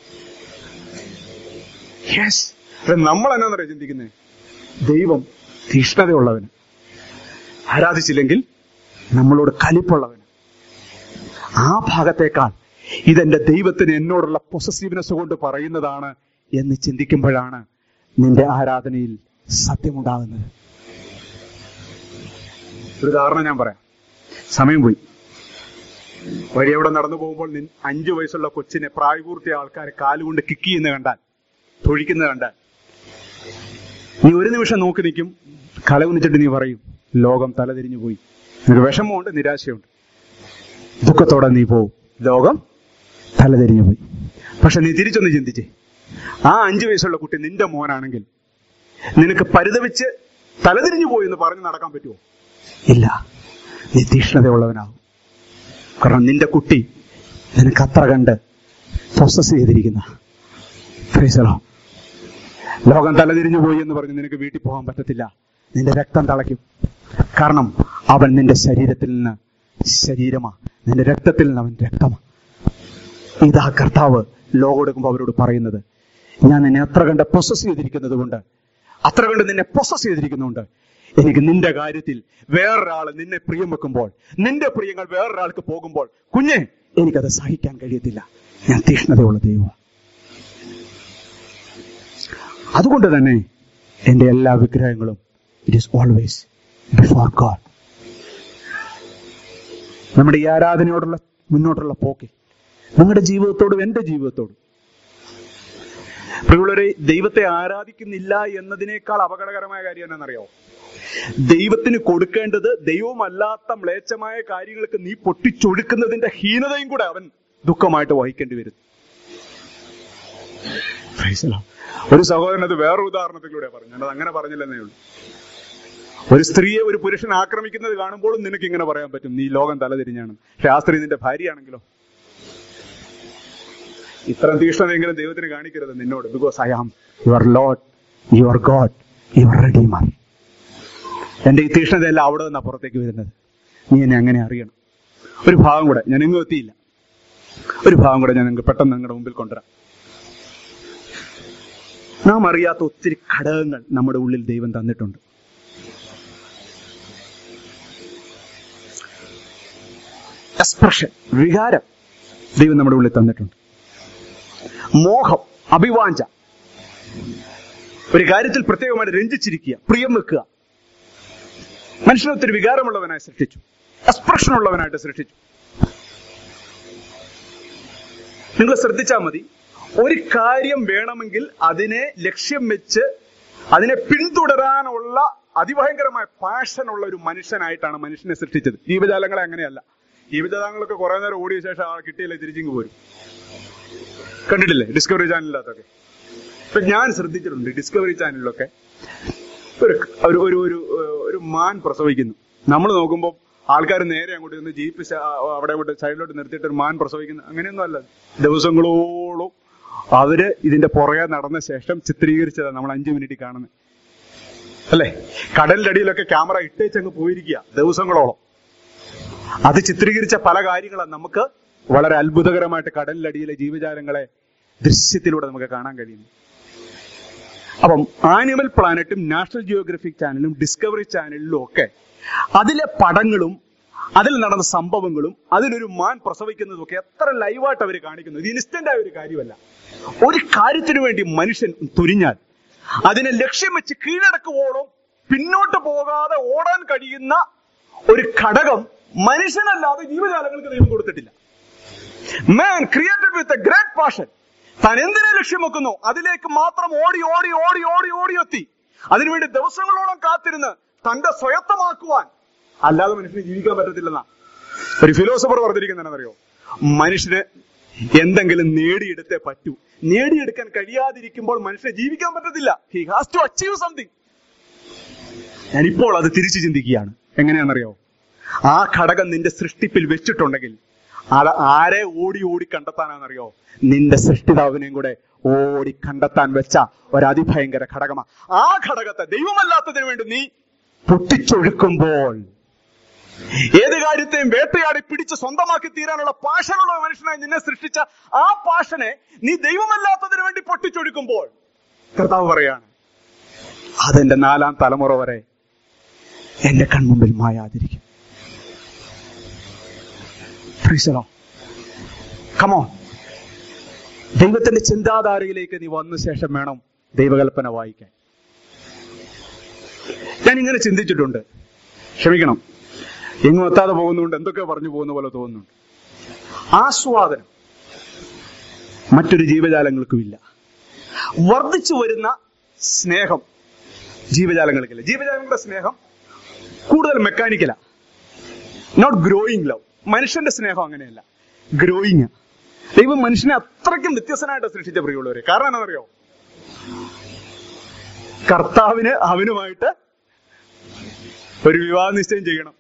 യെസ് നമ്മൾ എന്നാന്നറിയാം ചിന്തിക്കുന്നത് ദൈവം തീഷ്ണതയുള്ളവന് ആരാധിച്ചില്ലെങ്കിൽ നമ്മളോട് കലിപ്പുള്ളവന് ആ ഭാഗത്തേക്കാൾ ഇതെന്റെ ദൈവത്തിന് എന്നോടുള്ള പൊസസീവ്നെസ് കൊണ്ട് പറയുന്നതാണ് എന്ന് ചിന്തിക്കുമ്പോഴാണ് നിന്റെ ആരാധനയിൽ സത്യമുണ്ടാകുന്നത് ഒരു ഉദാഹരണം ഞാൻ പറയാം സമയം പോയി വഴിയവിടെ നടന്നു പോകുമ്പോൾ നിൻ അഞ്ചു വയസ്സുള്ള കൊച്ചിനെ പ്രായപൂർത്തിയ ആൾക്കാരെ കാലുകൊണ്ട് കിക്ക് ചെയ്യുന്ന കണ്ടാൽ തൊഴിക്കുന്നത് കണ്ടാൽ നീ ഒരു നിമിഷം നോക്കി നിൽക്കും കലകുന്നിച്ചിട്ട് നീ പറയും ലോകം തലതിരിഞ്ഞു പോയി നിനക്ക് വിഷമമുണ്ട് നിരാശയുണ്ട് ദുഃഖത്തോടെ നീ പോവും ലോകം തലതിരിഞ്ഞു പോയി പക്ഷെ നീ തിരിച്ചൊന്ന് ചിന്തിച്ചേ ആ അഞ്ചു വയസ്സുള്ള കുട്ടി നിന്റെ മോനാണെങ്കിൽ നിനക്ക് പരിതപിച്ച് തലതിരിഞ്ഞു പോയി എന്ന് പറഞ്ഞ് നടക്കാൻ പറ്റുമോ ഇല്ല നീ തീഷ്ണതയുള്ളവനാകും കാരണം നിന്റെ കുട്ടി നിനക്ക് അത്ര കണ്ട് പ്രൊസസ് ചെയ്തിരിക്കുന്ന ഫ്രീസലോ ലോകം തലതിരിഞ്ഞു പോയി എന്ന് പറഞ്ഞ് നിനക്ക് വീട്ടിൽ പോകാൻ പറ്റത്തില്ല നിന്റെ രക്തം തിളയ്ക്കും കാരണം അവൻ നിന്റെ ശരീരത്തിൽ നിന്ന് ശരീരമാ നിന്റെ രക്തത്തിൽ നിന്ന് അവൻ രക്തമാ ഇതാ കർത്താവ് ലോകം എടുക്കുമ്പോൾ അവരോട് പറയുന്നത് ഞാൻ നിന്നെ അത്ര കണ്ട് പ്രൊസസ് ചെയ്തിരിക്കുന്നത് കൊണ്ട് അത്ര കണ്ട് നിന്നെ പ്രൊസസ് ചെയ്തിരിക്കുന്നുണ്ട് എനിക്ക് നിന്റെ കാര്യത്തിൽ വേറൊരാൾ നിന്നെ പ്രിയം വെക്കുമ്പോൾ നിന്റെ പ്രിയങ്ങൾ വേറൊരാൾക്ക് പോകുമ്പോൾ കുഞ്ഞെ എനിക്കത് സഹിക്കാൻ കഴിയത്തില്ല ഞാൻ തീഷ്ണതയുള്ള ദൈവമാണ് അതുകൊണ്ട് തന്നെ എന്റെ എല്ലാ വിഗ്രഹങ്ങളും it is always before god നമ്മുടെ ഈ ആരാധനയോടുള്ള മുന്നോട്ടുള്ള പോക്കിൽ നിങ്ങളുടെ ജീവിതത്തോടും എന്റെ ജീവിതത്തോടും പ്രിയമുള്ളവരെ ദൈവത്തെ ആരാധിക്കുന്നില്ല എന്നതിനേക്കാൾ അപകടകരമായ കാര്യം എന്നാണെന്നറിയോ ദൈവത്തിന് കൊടുക്കേണ്ടത് ദൈവമല്ലാത്ത മ്ലേച്ഛമായ കാര്യങ്ങൾക്ക് നീ പൊട്ടിച്ചൊടുക്കുന്നതിന്റെ ഹീനതയും കൂടെ അവൻ ദുഃഖമായിട്ട് വഹിക്കേണ്ടി വരും Praise the Lord. ഒരു സഹോദരൻ അത് വേറൊരു ഉദാഹരണത്തിലൂടെ പറഞ്ഞു ഞാനത് അങ്ങനെ പറഞ്ഞില്ലെന്നേ ഉള്ളൂ ഒരു സ്ത്രീയെ ഒരു പുരുഷൻ ആക്രമിക്കുന്നത് കാണുമ്പോഴും നിനക്ക് ഇങ്ങനെ പറയാൻ പറ്റും നീ ലോകം തലതിരിഞ്ഞാണ് പക്ഷെ ആ സ്ത്രീ നിന്റെ ഭാര്യയാണെങ്കിലോ ഇത്തരം തീഷ്ണതയെങ്കിലും ദൈവത്തിന് കാണിക്കരുത് നിന്നോട് because I am your lord your god your redeemer എന്റെ ഈ തീഷ്ണതയെല്ലാം അവിടെ നിന്ന് അപ്പുറത്തേക്ക് വരുന്നത് നീ എന്നെ അങ്ങനെ അറിയണം ഒരു ഭാഗം കൂടെ ഞാൻ എങ്ങും എത്തിയില്ല ഒരു ഭാഗം കൂടെ ഞാൻ നിങ്ങൾക്ക് പെട്ടെന്ന് നിങ്ങളുടെ മുമ്പിൽ കൊണ്ടുവരാം നാം അറിയാത്ത ഒത്തിരി ഘടകങ്ങൾ നമ്മുടെ ഉള്ളിൽ ദൈവം തന്നിട്ടുണ്ട് എക്സ്പ്രഷൻ വികാരം ദൈവം നമ്മുടെ ഉള്ളിൽ തന്നിട്ടുണ്ട് മോഹം അഭിവാഞ്ച ഒരു കാര്യത്തിൽ പ്രത്യേകമായിട്ട് രഞ്ജിച്ചിരിക്കുക പ്രിയം വെക്കുക മനുഷ്യനെ ഒത്തിരി വികാരമുള്ളവനായി സൃഷ്ടിച്ചു എക്സ്പ്രഷൻ ഉള്ളവനായിട്ട് സൃഷ്ടിച്ചു നിങ്ങൾ ശ്രദ്ധിച്ചാൽ മതി ഒരു കാര്യം വേണമെങ്കിൽ അതിനെ ലക്ഷ്യം വെച്ച് അതിനെ പിന്തുടരാനുള്ള അതിഭയങ്കരമായ പാഷൻ ഉള്ള ഒരു മനുഷ്യനായിട്ടാണ് മനുഷ്യനെ സൃഷ്ടിച്ചത് ജീവജാലങ്ങളെ അങ്ങനെയല്ല ജീവജാലങ്ങളൊക്കെ കുറെ നേരം ഓടിയ ശേഷം ആ കിട്ടിയില്ല തിരിച്ചിങ്ങ് പോരും കണ്ടിട്ടില്ലേ ഡിസ്കവറി ചാനലിനകത്തൊക്കെ ഇപ്പൊ ഞാൻ ശ്രദ്ധിച്ചിട്ടുണ്ട് ഡിസ്കവറി ചാനലിലൊക്കെ ഒരു ഒരു ഒരു ഒരു ഏഹ്, ഒരു മാൻ പ്രസവിക്കുന്നു നമ്മൾ നോക്കുമ്പോൾ ആൾക്കാർ നേരെ അങ്ങോട്ട് നിന്ന് ജീപ്പ് ശ- അവിടെ അങ്ങോട്ട് സൈഡിലോട്ട് നിർത്തിയിട്ട് ഒരു മാൻ പ്രസവിക്കുന്നു അങ്ങനെയൊന്നും അല്ല ദിവസങ്ങളോളം അവര് ഇതിന്റെ പുറകെ നടന്ന ശേഷം ചിത്രീകരിച്ചതാണ് നമ്മൾ അഞ്ചു മിനിറ്റ് കാണുന്നത് അല്ലേ കടലിന്റെ അടിയിലൊക്കെ ക്യാമറ ഇട്ടേച്ചങ്ങ് പോയിരിക്കുക ദിവസങ്ങളോളം അത് ചിത്രീകരിച്ച പല കാര്യങ്ങളും നമുക്ക് വളരെ അത്ഭുതകരമായിട്ട് കടലിനടിയിലെ ജീവജാലങ്ങളെ ദൃശ്യത്തിലൂടെ നമുക്ക് കാണാൻ കഴിയുന്നു അപ്പം ആനിമൽ പ്ലാനറ്റും നാഷണൽ ജിയോഗ്രഫിക് ചാനലും ഡിസ്കവറി ചാനലിലും ഒക്കെ അതിലെ പടങ്ങളും അതിൽ നടന്ന സംഭവങ്ങളും അതിലൊരു മാൻ പ്രസവിക്കുന്നതും ഒക്കെ എത്ര ലൈവായിട്ട് അവർ കാണിക്കുന്നു ഇത് ഇൻസ്റ്റന്റ് ആയ ഒരു കാര്യമല്ല ഒരു കാര്യത്തിനു വേണ്ടി മനുഷ്യൻ തുനിഞ്ഞാൽ അതിനെ ലക്ഷ്യം വെച്ച് കീഴടക്കുവോളം പിന്നോട്ട് പോകാതെ ഓടാൻ കഴിയുന്ന ഒരു ഘടകം മനുഷ്യനല്ലാതെ ജീവജാലങ്ങൾക്ക് ദൈവം കൊടുത്തിട്ടില്ല man created with a great passion താൻ എന്തിനെ ലക്ഷ്യം വെക്കുന്നു അതിലേക്ക് മാത്രം ഓടി ഓടി ഓടി ഓടി ഓടി എത്തി അതിനുവേണ്ടി ദിവസങ്ങളോളം കാത്തിരുന്ന് തന്റെ സ്വയത്തമാക്കുവാൻ അല്ലാതെ മനുഷ്യന് ജീവിക്കാൻ പറ്റത്തില്ലെന്നാ ഒരു ഫിലോസഫർ പറഞ്ഞിരിക്കുന്നറിയോ മനുഷ്യന് എന്തെങ്കിലും നേടിയെടുത്തേ പറ്റൂ നേടിയെടുക്കാൻ കഴിയാതിരിക്കുമ്പോൾ മനുഷ്യനെ ജീവിക്കാൻ പറ്റത്തില്ല he has to achieve something ഞാനിപ്പോൾ അത് തിരിച്ചു ചിന്തിക്കുകയാണ് എങ്ങനെയാണെന്നറിയോ ആ ഘടകം നിന്റെ സൃഷ്ടിപ്പിൽ വെച്ചിട്ടുണ്ടെങ്കിൽ അത് ആരെ ഓടി ഓടി കണ്ടെത്താനാണെന്നറിയോ നിന്റെ സൃഷ്ടിതാവിനെയും കൂടെ ഓടി കണ്ടെത്താൻ വെച്ച ഒരു അതിഭയങ്കര ഘടകമാണ് ആ ഘടകത്തെ ദൈവമല്ലാത്തതിനു വേണ്ടി നീ പൊട്ടിച്ചൊഴുക്കുമ്പോൾ ഏത് കാര്യത്തെയും വേട്ടയാടി പിടിച്ച് സ്വന്തമാക്കി തീരാനുള്ള പാഷനുള്ള മനുഷ്യനായി നിന്നെ സൃഷ്ടിച്ച ആ പാഷനെ നീ ദൈവമല്ലാത്തതിനു വേണ്ടി പൊട്ടിച്ചൊഴുക്കുമ്പോൾ കർത്താവ് പറയാണ് അതെന്റെ നാലാം തലമുറ വരെ എന്റെ കൺമുമ്പിൽ മായാതിരിക്കും കമോ ദൈവത്തിന്റെ ചിന്താധാരയിലേക്ക് നീ വന്ന ശേഷം വേണം ദൈവകൽപ്പന വായിക്കാൻ ഞാൻ ഇങ്ങനെ ചിന്തിച്ചിട്ടുണ്ട് ക്ഷമിക്കണം എങ്ങും എത്താതെ പോകുന്നുണ്ട് എന്തൊക്കെ പറഞ്ഞു പോകുന്ന പോലെ തോന്നുന്നുണ്ട് ആസ്വാദനം മറ്റൊരു ജീവജാലങ്ങൾക്കുമില്ല വർദ്ധിച്ചു വരുന്ന സ്നേഹം ജീവജാലങ്ങൾക്കില്ല ജീവജാലങ്ങളുടെ സ്നേഹം കൂടുതൽ മെക്കാനിക്കലാ നോട്ട് ഗ്രോയിങ് ലവ് മനുഷ്യന്റെ സ്നേഹം അങ്ങനെയല്ല ഗ്രോയിങ് ദൈവം മനുഷ്യനെ അത്രയ്ക്കും വ്യത്യസ്തനായിട്ട് സൃഷ്ടിച്ച പ്രിയമുള്ളവരെ കാരണം എന്താണെന്നറിയോ കർത്താവിന് അവനുമായിട്ട് ഒരു വിവാഹ നിശ്ചയം ചെയ്യണം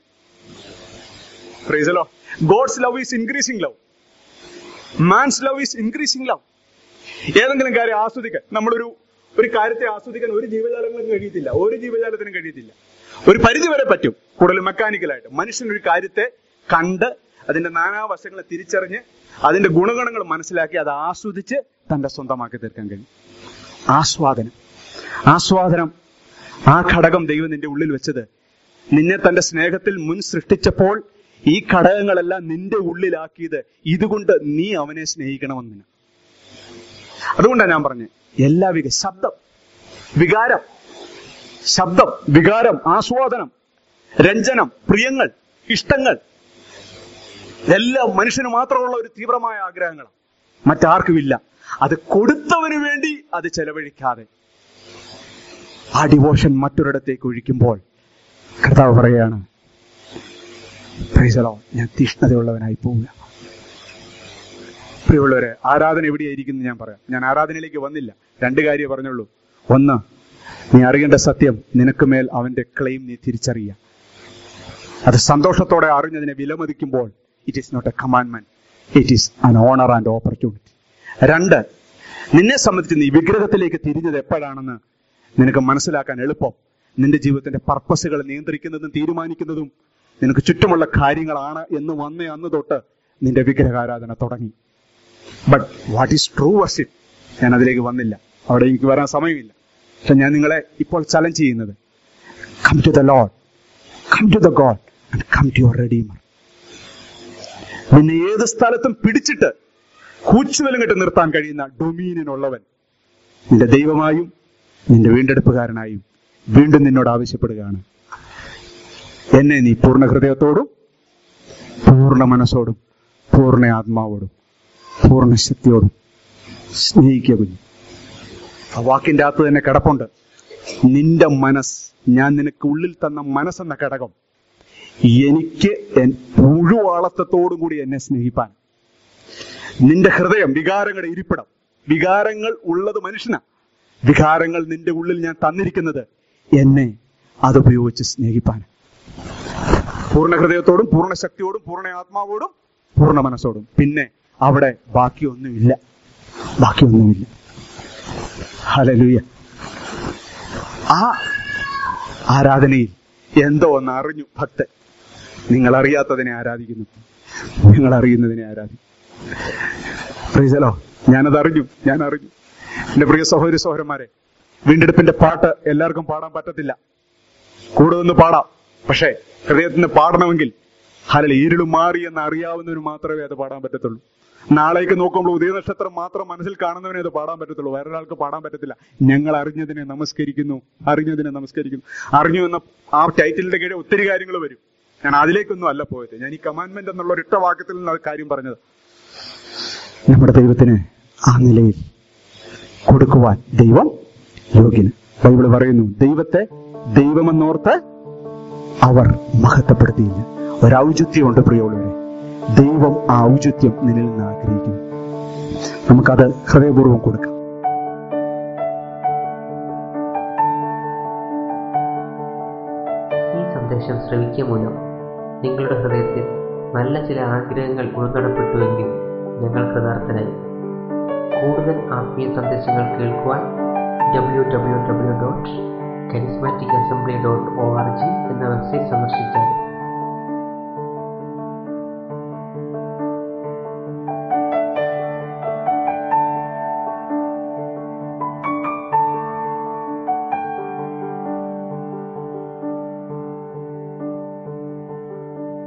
ഫ്രീസലോ God's love is increasing love man's love is increasing love ഏതെങ്കിലും കാര്യം ആസ്വദിക്കാൻ നമ്മളൊരു ഒരു കാര്യത്തെ ആസ്വദിക്കാൻ ഒരു ജീവജാലങ്ങൾക്കും കഴിയത്തില്ല ഒരു ജീവജാലത്തിനും കഴിയത്തില്ല ഒരു പരിധി വരെ പറ്റും കൂടുതൽ മെക്കാനിക്കലായിട്ട് മനുഷ്യൻ ഒരു കാര്യത്തെ കണ്ട് അതിന്റെ നാനാവശങ്ങളെ തിരിച്ചറിഞ്ഞ് അതിന്റെ ഗുണഗണങ്ങൾ മനസ്സിലാക്കി അത് ആസ്വദിച്ച് തന്റെ സ്വന്തമാക്കി തീർക്കാൻ കഴിയും ആസ്വാദനം ആസ്വാദനം ആ ഘടകം ദൈവം നിന്റെ ഉള്ളിൽ വെച്ചത് നിന്നെ തന്റെ സ്നേഹത്തിൽ മുൻ സൃഷ്ടിച്ചപ്പോൾ ഈ ഘടകങ്ങളെല്ലാം നിന്റെ ഉള്ളിലാക്കിയത് ഇതുകൊണ്ട് നീ അവനെ സ്നേഹിക്കണമെന്നിന് അതുകൊണ്ടാണ് ഞാൻ പറഞ്ഞത് എല്ലാ വിക ശബ്ദം വികാരം ശബ്ദം വികാരം ആസ്വാദനം രഞ്ജനം പ്രിയങ്ങൾ ഇഷ്ടങ്ങൾ എല്ലാം മനുഷ്യന് മാത്രമുള്ള ഒരു തീവ്രമായ ആഗ്രഹങ്ങളാണ് മറ്റാർക്കുമില്ല അത് കൊടുത്തവന് വേണ്ടി അത് ചെലവഴിക്കാതെ ആ ഡിവോഷൻ മറ്റൊരിടത്തേക്ക് ഒഴിക്കുമ്പോൾ കർത്താവ് പറയാണ് പ്രൈസലോ ഞാൻ തീഷ്ണതയുള്ളവനായി പോവുക പ്രിയമുള്ളവരെ ആരാധന എവിടെയായിരിക്കുന്നു ഞാൻ പറയാം ഞാൻ ആരാധനയിലേക്ക് വന്നില്ല രണ്ട് കാര്യം പറഞ്ഞുള്ളൂ ഒന്ന് നീ അറിയേണ്ട സത്യം നിനക്ക് മേൽ അവന്റെ ക്ലെയിം നീ തിരിച്ചറിയുക അത് സന്തോഷത്തോടെ അറിഞ്ഞതിനെ വിലമതിക്കുമ്പോൾ it is not a commandment it is an honour and opportunity രണ്ട് നിന്നെ സംബന്ധിച്ച് നീ വിഗ്രഹത്തിലേക്ക് തിരിഞ്ഞത് എപ്പോഴാണെന്ന് നിനക്ക് മനസ്സിലാക്കാൻ എളുപ്പം നിന്റെ ജീവിതത്തിന്റെ പർപ്പസുകൾ നിയന്ത്രിക്കുന്നതും തീരുമാനിക്കുന്നതും നിനക്ക് ചുറ്റുമുള്ള കാര്യങ്ങളാണ് എന്ന് വന്നേ അന്ന് തൊട്ട് നിന്റെ വിഗ്രഹാരാധന തുടങ്ങി but what is true worship ഞാൻ അതിലേക്ക് വന്നില്ല അവിടെ എനിക്ക് വരാൻ സമയമില്ല പക്ഷെ ഞാൻ നിങ്ങളെ ഇപ്പോൾ ചലഞ്ച് ചെയ്യുന്നത് come to the Lord come to the God and come to your redeemer നിന്നെ ഏത് സ്ഥലത്തും പിടിച്ചിട്ട് കൂച്ചുവലും കെട്ട് നിർത്താൻ കഴിയുന്ന ഡൊമീനിനുള്ളവൻ നിന്റെ ദൈവമായും നിന്റെ വീണ്ടെടുപ്പുകാരനായും വീണ്ടും നിന്നോട് ആവശ്യപ്പെടുകയാണ് എന്നെ നീ പൂർണ്ണ ഹൃദയത്തോടും പൂർണ്ണ മനസ്സോടും പൂർണ്ണ ആത്മാവോടും പൂർണ്ണ ശക്തിയോടും സ്നേഹിക്കുക കുഞ്ഞു ആ വാക്കിന്റെ അകത്ത് തന്നെ കിടപ്പുണ്ട് നിന്റെ മനസ്സ് ഞാൻ നിനക്ക് ഉള്ളിൽ തന്ന മനസ്സെന്ന ഘടകം എനിക്ക് എൻ- മുഴുവാളത്തത്തോടും കൂടി എന്നെ സ്നേഹിപ്പാൻ നിന്റെ ഹൃദയം വികാരങ്ങളുടെ ഇരിപ്പിടം വികാരങ്ങൾ ഉള്ളത് മനുഷ്യനാ വികാരങ്ങൾ നിന്റെ ഉള്ളിൽ ഞാൻ തന്നിരിക്കുന്നത് എന്നെ അതുപയോഗിച്ച് സ്നേഹിപ്പാൻ പൂർണ്ണ ഹൃദയത്തോടും പൂർണ്ണ ശക്തിയോടും പൂർണ്ണ ആത്മാവോടും പൂർണ്ണ മനസ്സോടും പിന്നെ അവിടെ ബാക്കിയൊന്നുമില്ല ബാക്കിയൊന്നുമില്ല ഹലലുയ ആ ആരാധനയിൽ എന്തോ ഒന്ന് അറിഞ്ഞു ഭക്തൻ നിങ്ങൾ അറിയാത്തതിനെ ആരാധിക്കുന്നു നിങ്ങൾ അറിയുന്നതിനെ ആരാധിക്കും പ്രിയസലോ ഞാനത് അറിഞ്ഞു ഞാൻ അറിഞ്ഞു എന്റെ പ്രിയ സഹോദരി സഹോദരന്മാരെ വീണ്ടെടുപ്പിന്റെ പാട്ട് എല്ലാവർക്കും പാടാൻ പറ്റത്തില്ല കൂടുതലൊന്ന് പാടാം പക്ഷേ ഹൃദയത്തിന് പാടണമെങ്കിൽ ഹരളി ഇരുളും മാറി എന്ന് അറിയാവുന്നവന് മാത്രമേ അത് പാടാൻ പറ്റത്തുള്ളൂ നാളേക്ക് നോക്കുമ്പോൾ ഉദയനക്ഷത്രം മാത്രം മനസ്സിൽ കാണുന്നവനെ അത് പാടാൻ പറ്റത്തുള്ളൂ വേറൊരാൾക്ക് പാടാൻ പറ്റത്തില്ല ഞങ്ങൾ അറിഞ്ഞതിനെ നമസ്കരിക്കുന്നു അറിഞ്ഞതിനെ നമസ്കരിക്കുന്നു അറിഞ്ഞു എന്ന ആ ടൈറ്റിലിന്റെ കീഴിൽ ഒത്തിരി കാര്യങ്ങൾ വരും ഞാൻ അതിലേക്കൊന്നും അല്ല പോയത് ഞാൻ ഈ കമാൻഡ്മെന്റ് എന്നുള്ള ഒരൊറ്റ വാക്യത്തിൽ നിന്ന് കാര്യം പറഞ്ഞത് നമ്മുടെ ദൈവത്തിന് ആ നിലയിൽ കൊടുക്കുവാൻ ദൈവം യോഗ്യന് ബൈബിള് പറയുന്നു ദൈവത്തെ ദൈവമെന്നോർത്ത് അവർ മഹത്വപ്പെടുത്തിയില്ല ഒരൗചിത്യമുണ്ട് പ്രിയമുള്ളവരെ ദൈവം ആ ഔചിത്യം നിന്നിൽ നിന്ന് ആഗ്രഹിക്കുന്നു നമുക്കത് ഹൃദയപൂർവ്വം കൊടുക്കാം ഈ സന്ദേശം ശ്രവിക്കുക മൂലം നിങ്ങളുടെ ഹൃദയത്തിൽ നല്ല ചില ആഗ്രഹങ്ങൾ ഉൾനടപ്പെട്ടുവെങ്കിൽ ഞങ്ങൾ കൃതാർത്ഥനായി കൂടുതൽ ആത്മീയ സന്ദേശങ്ങൾ കേൾക്കുവാൻ W W W dot charismatic assembly dot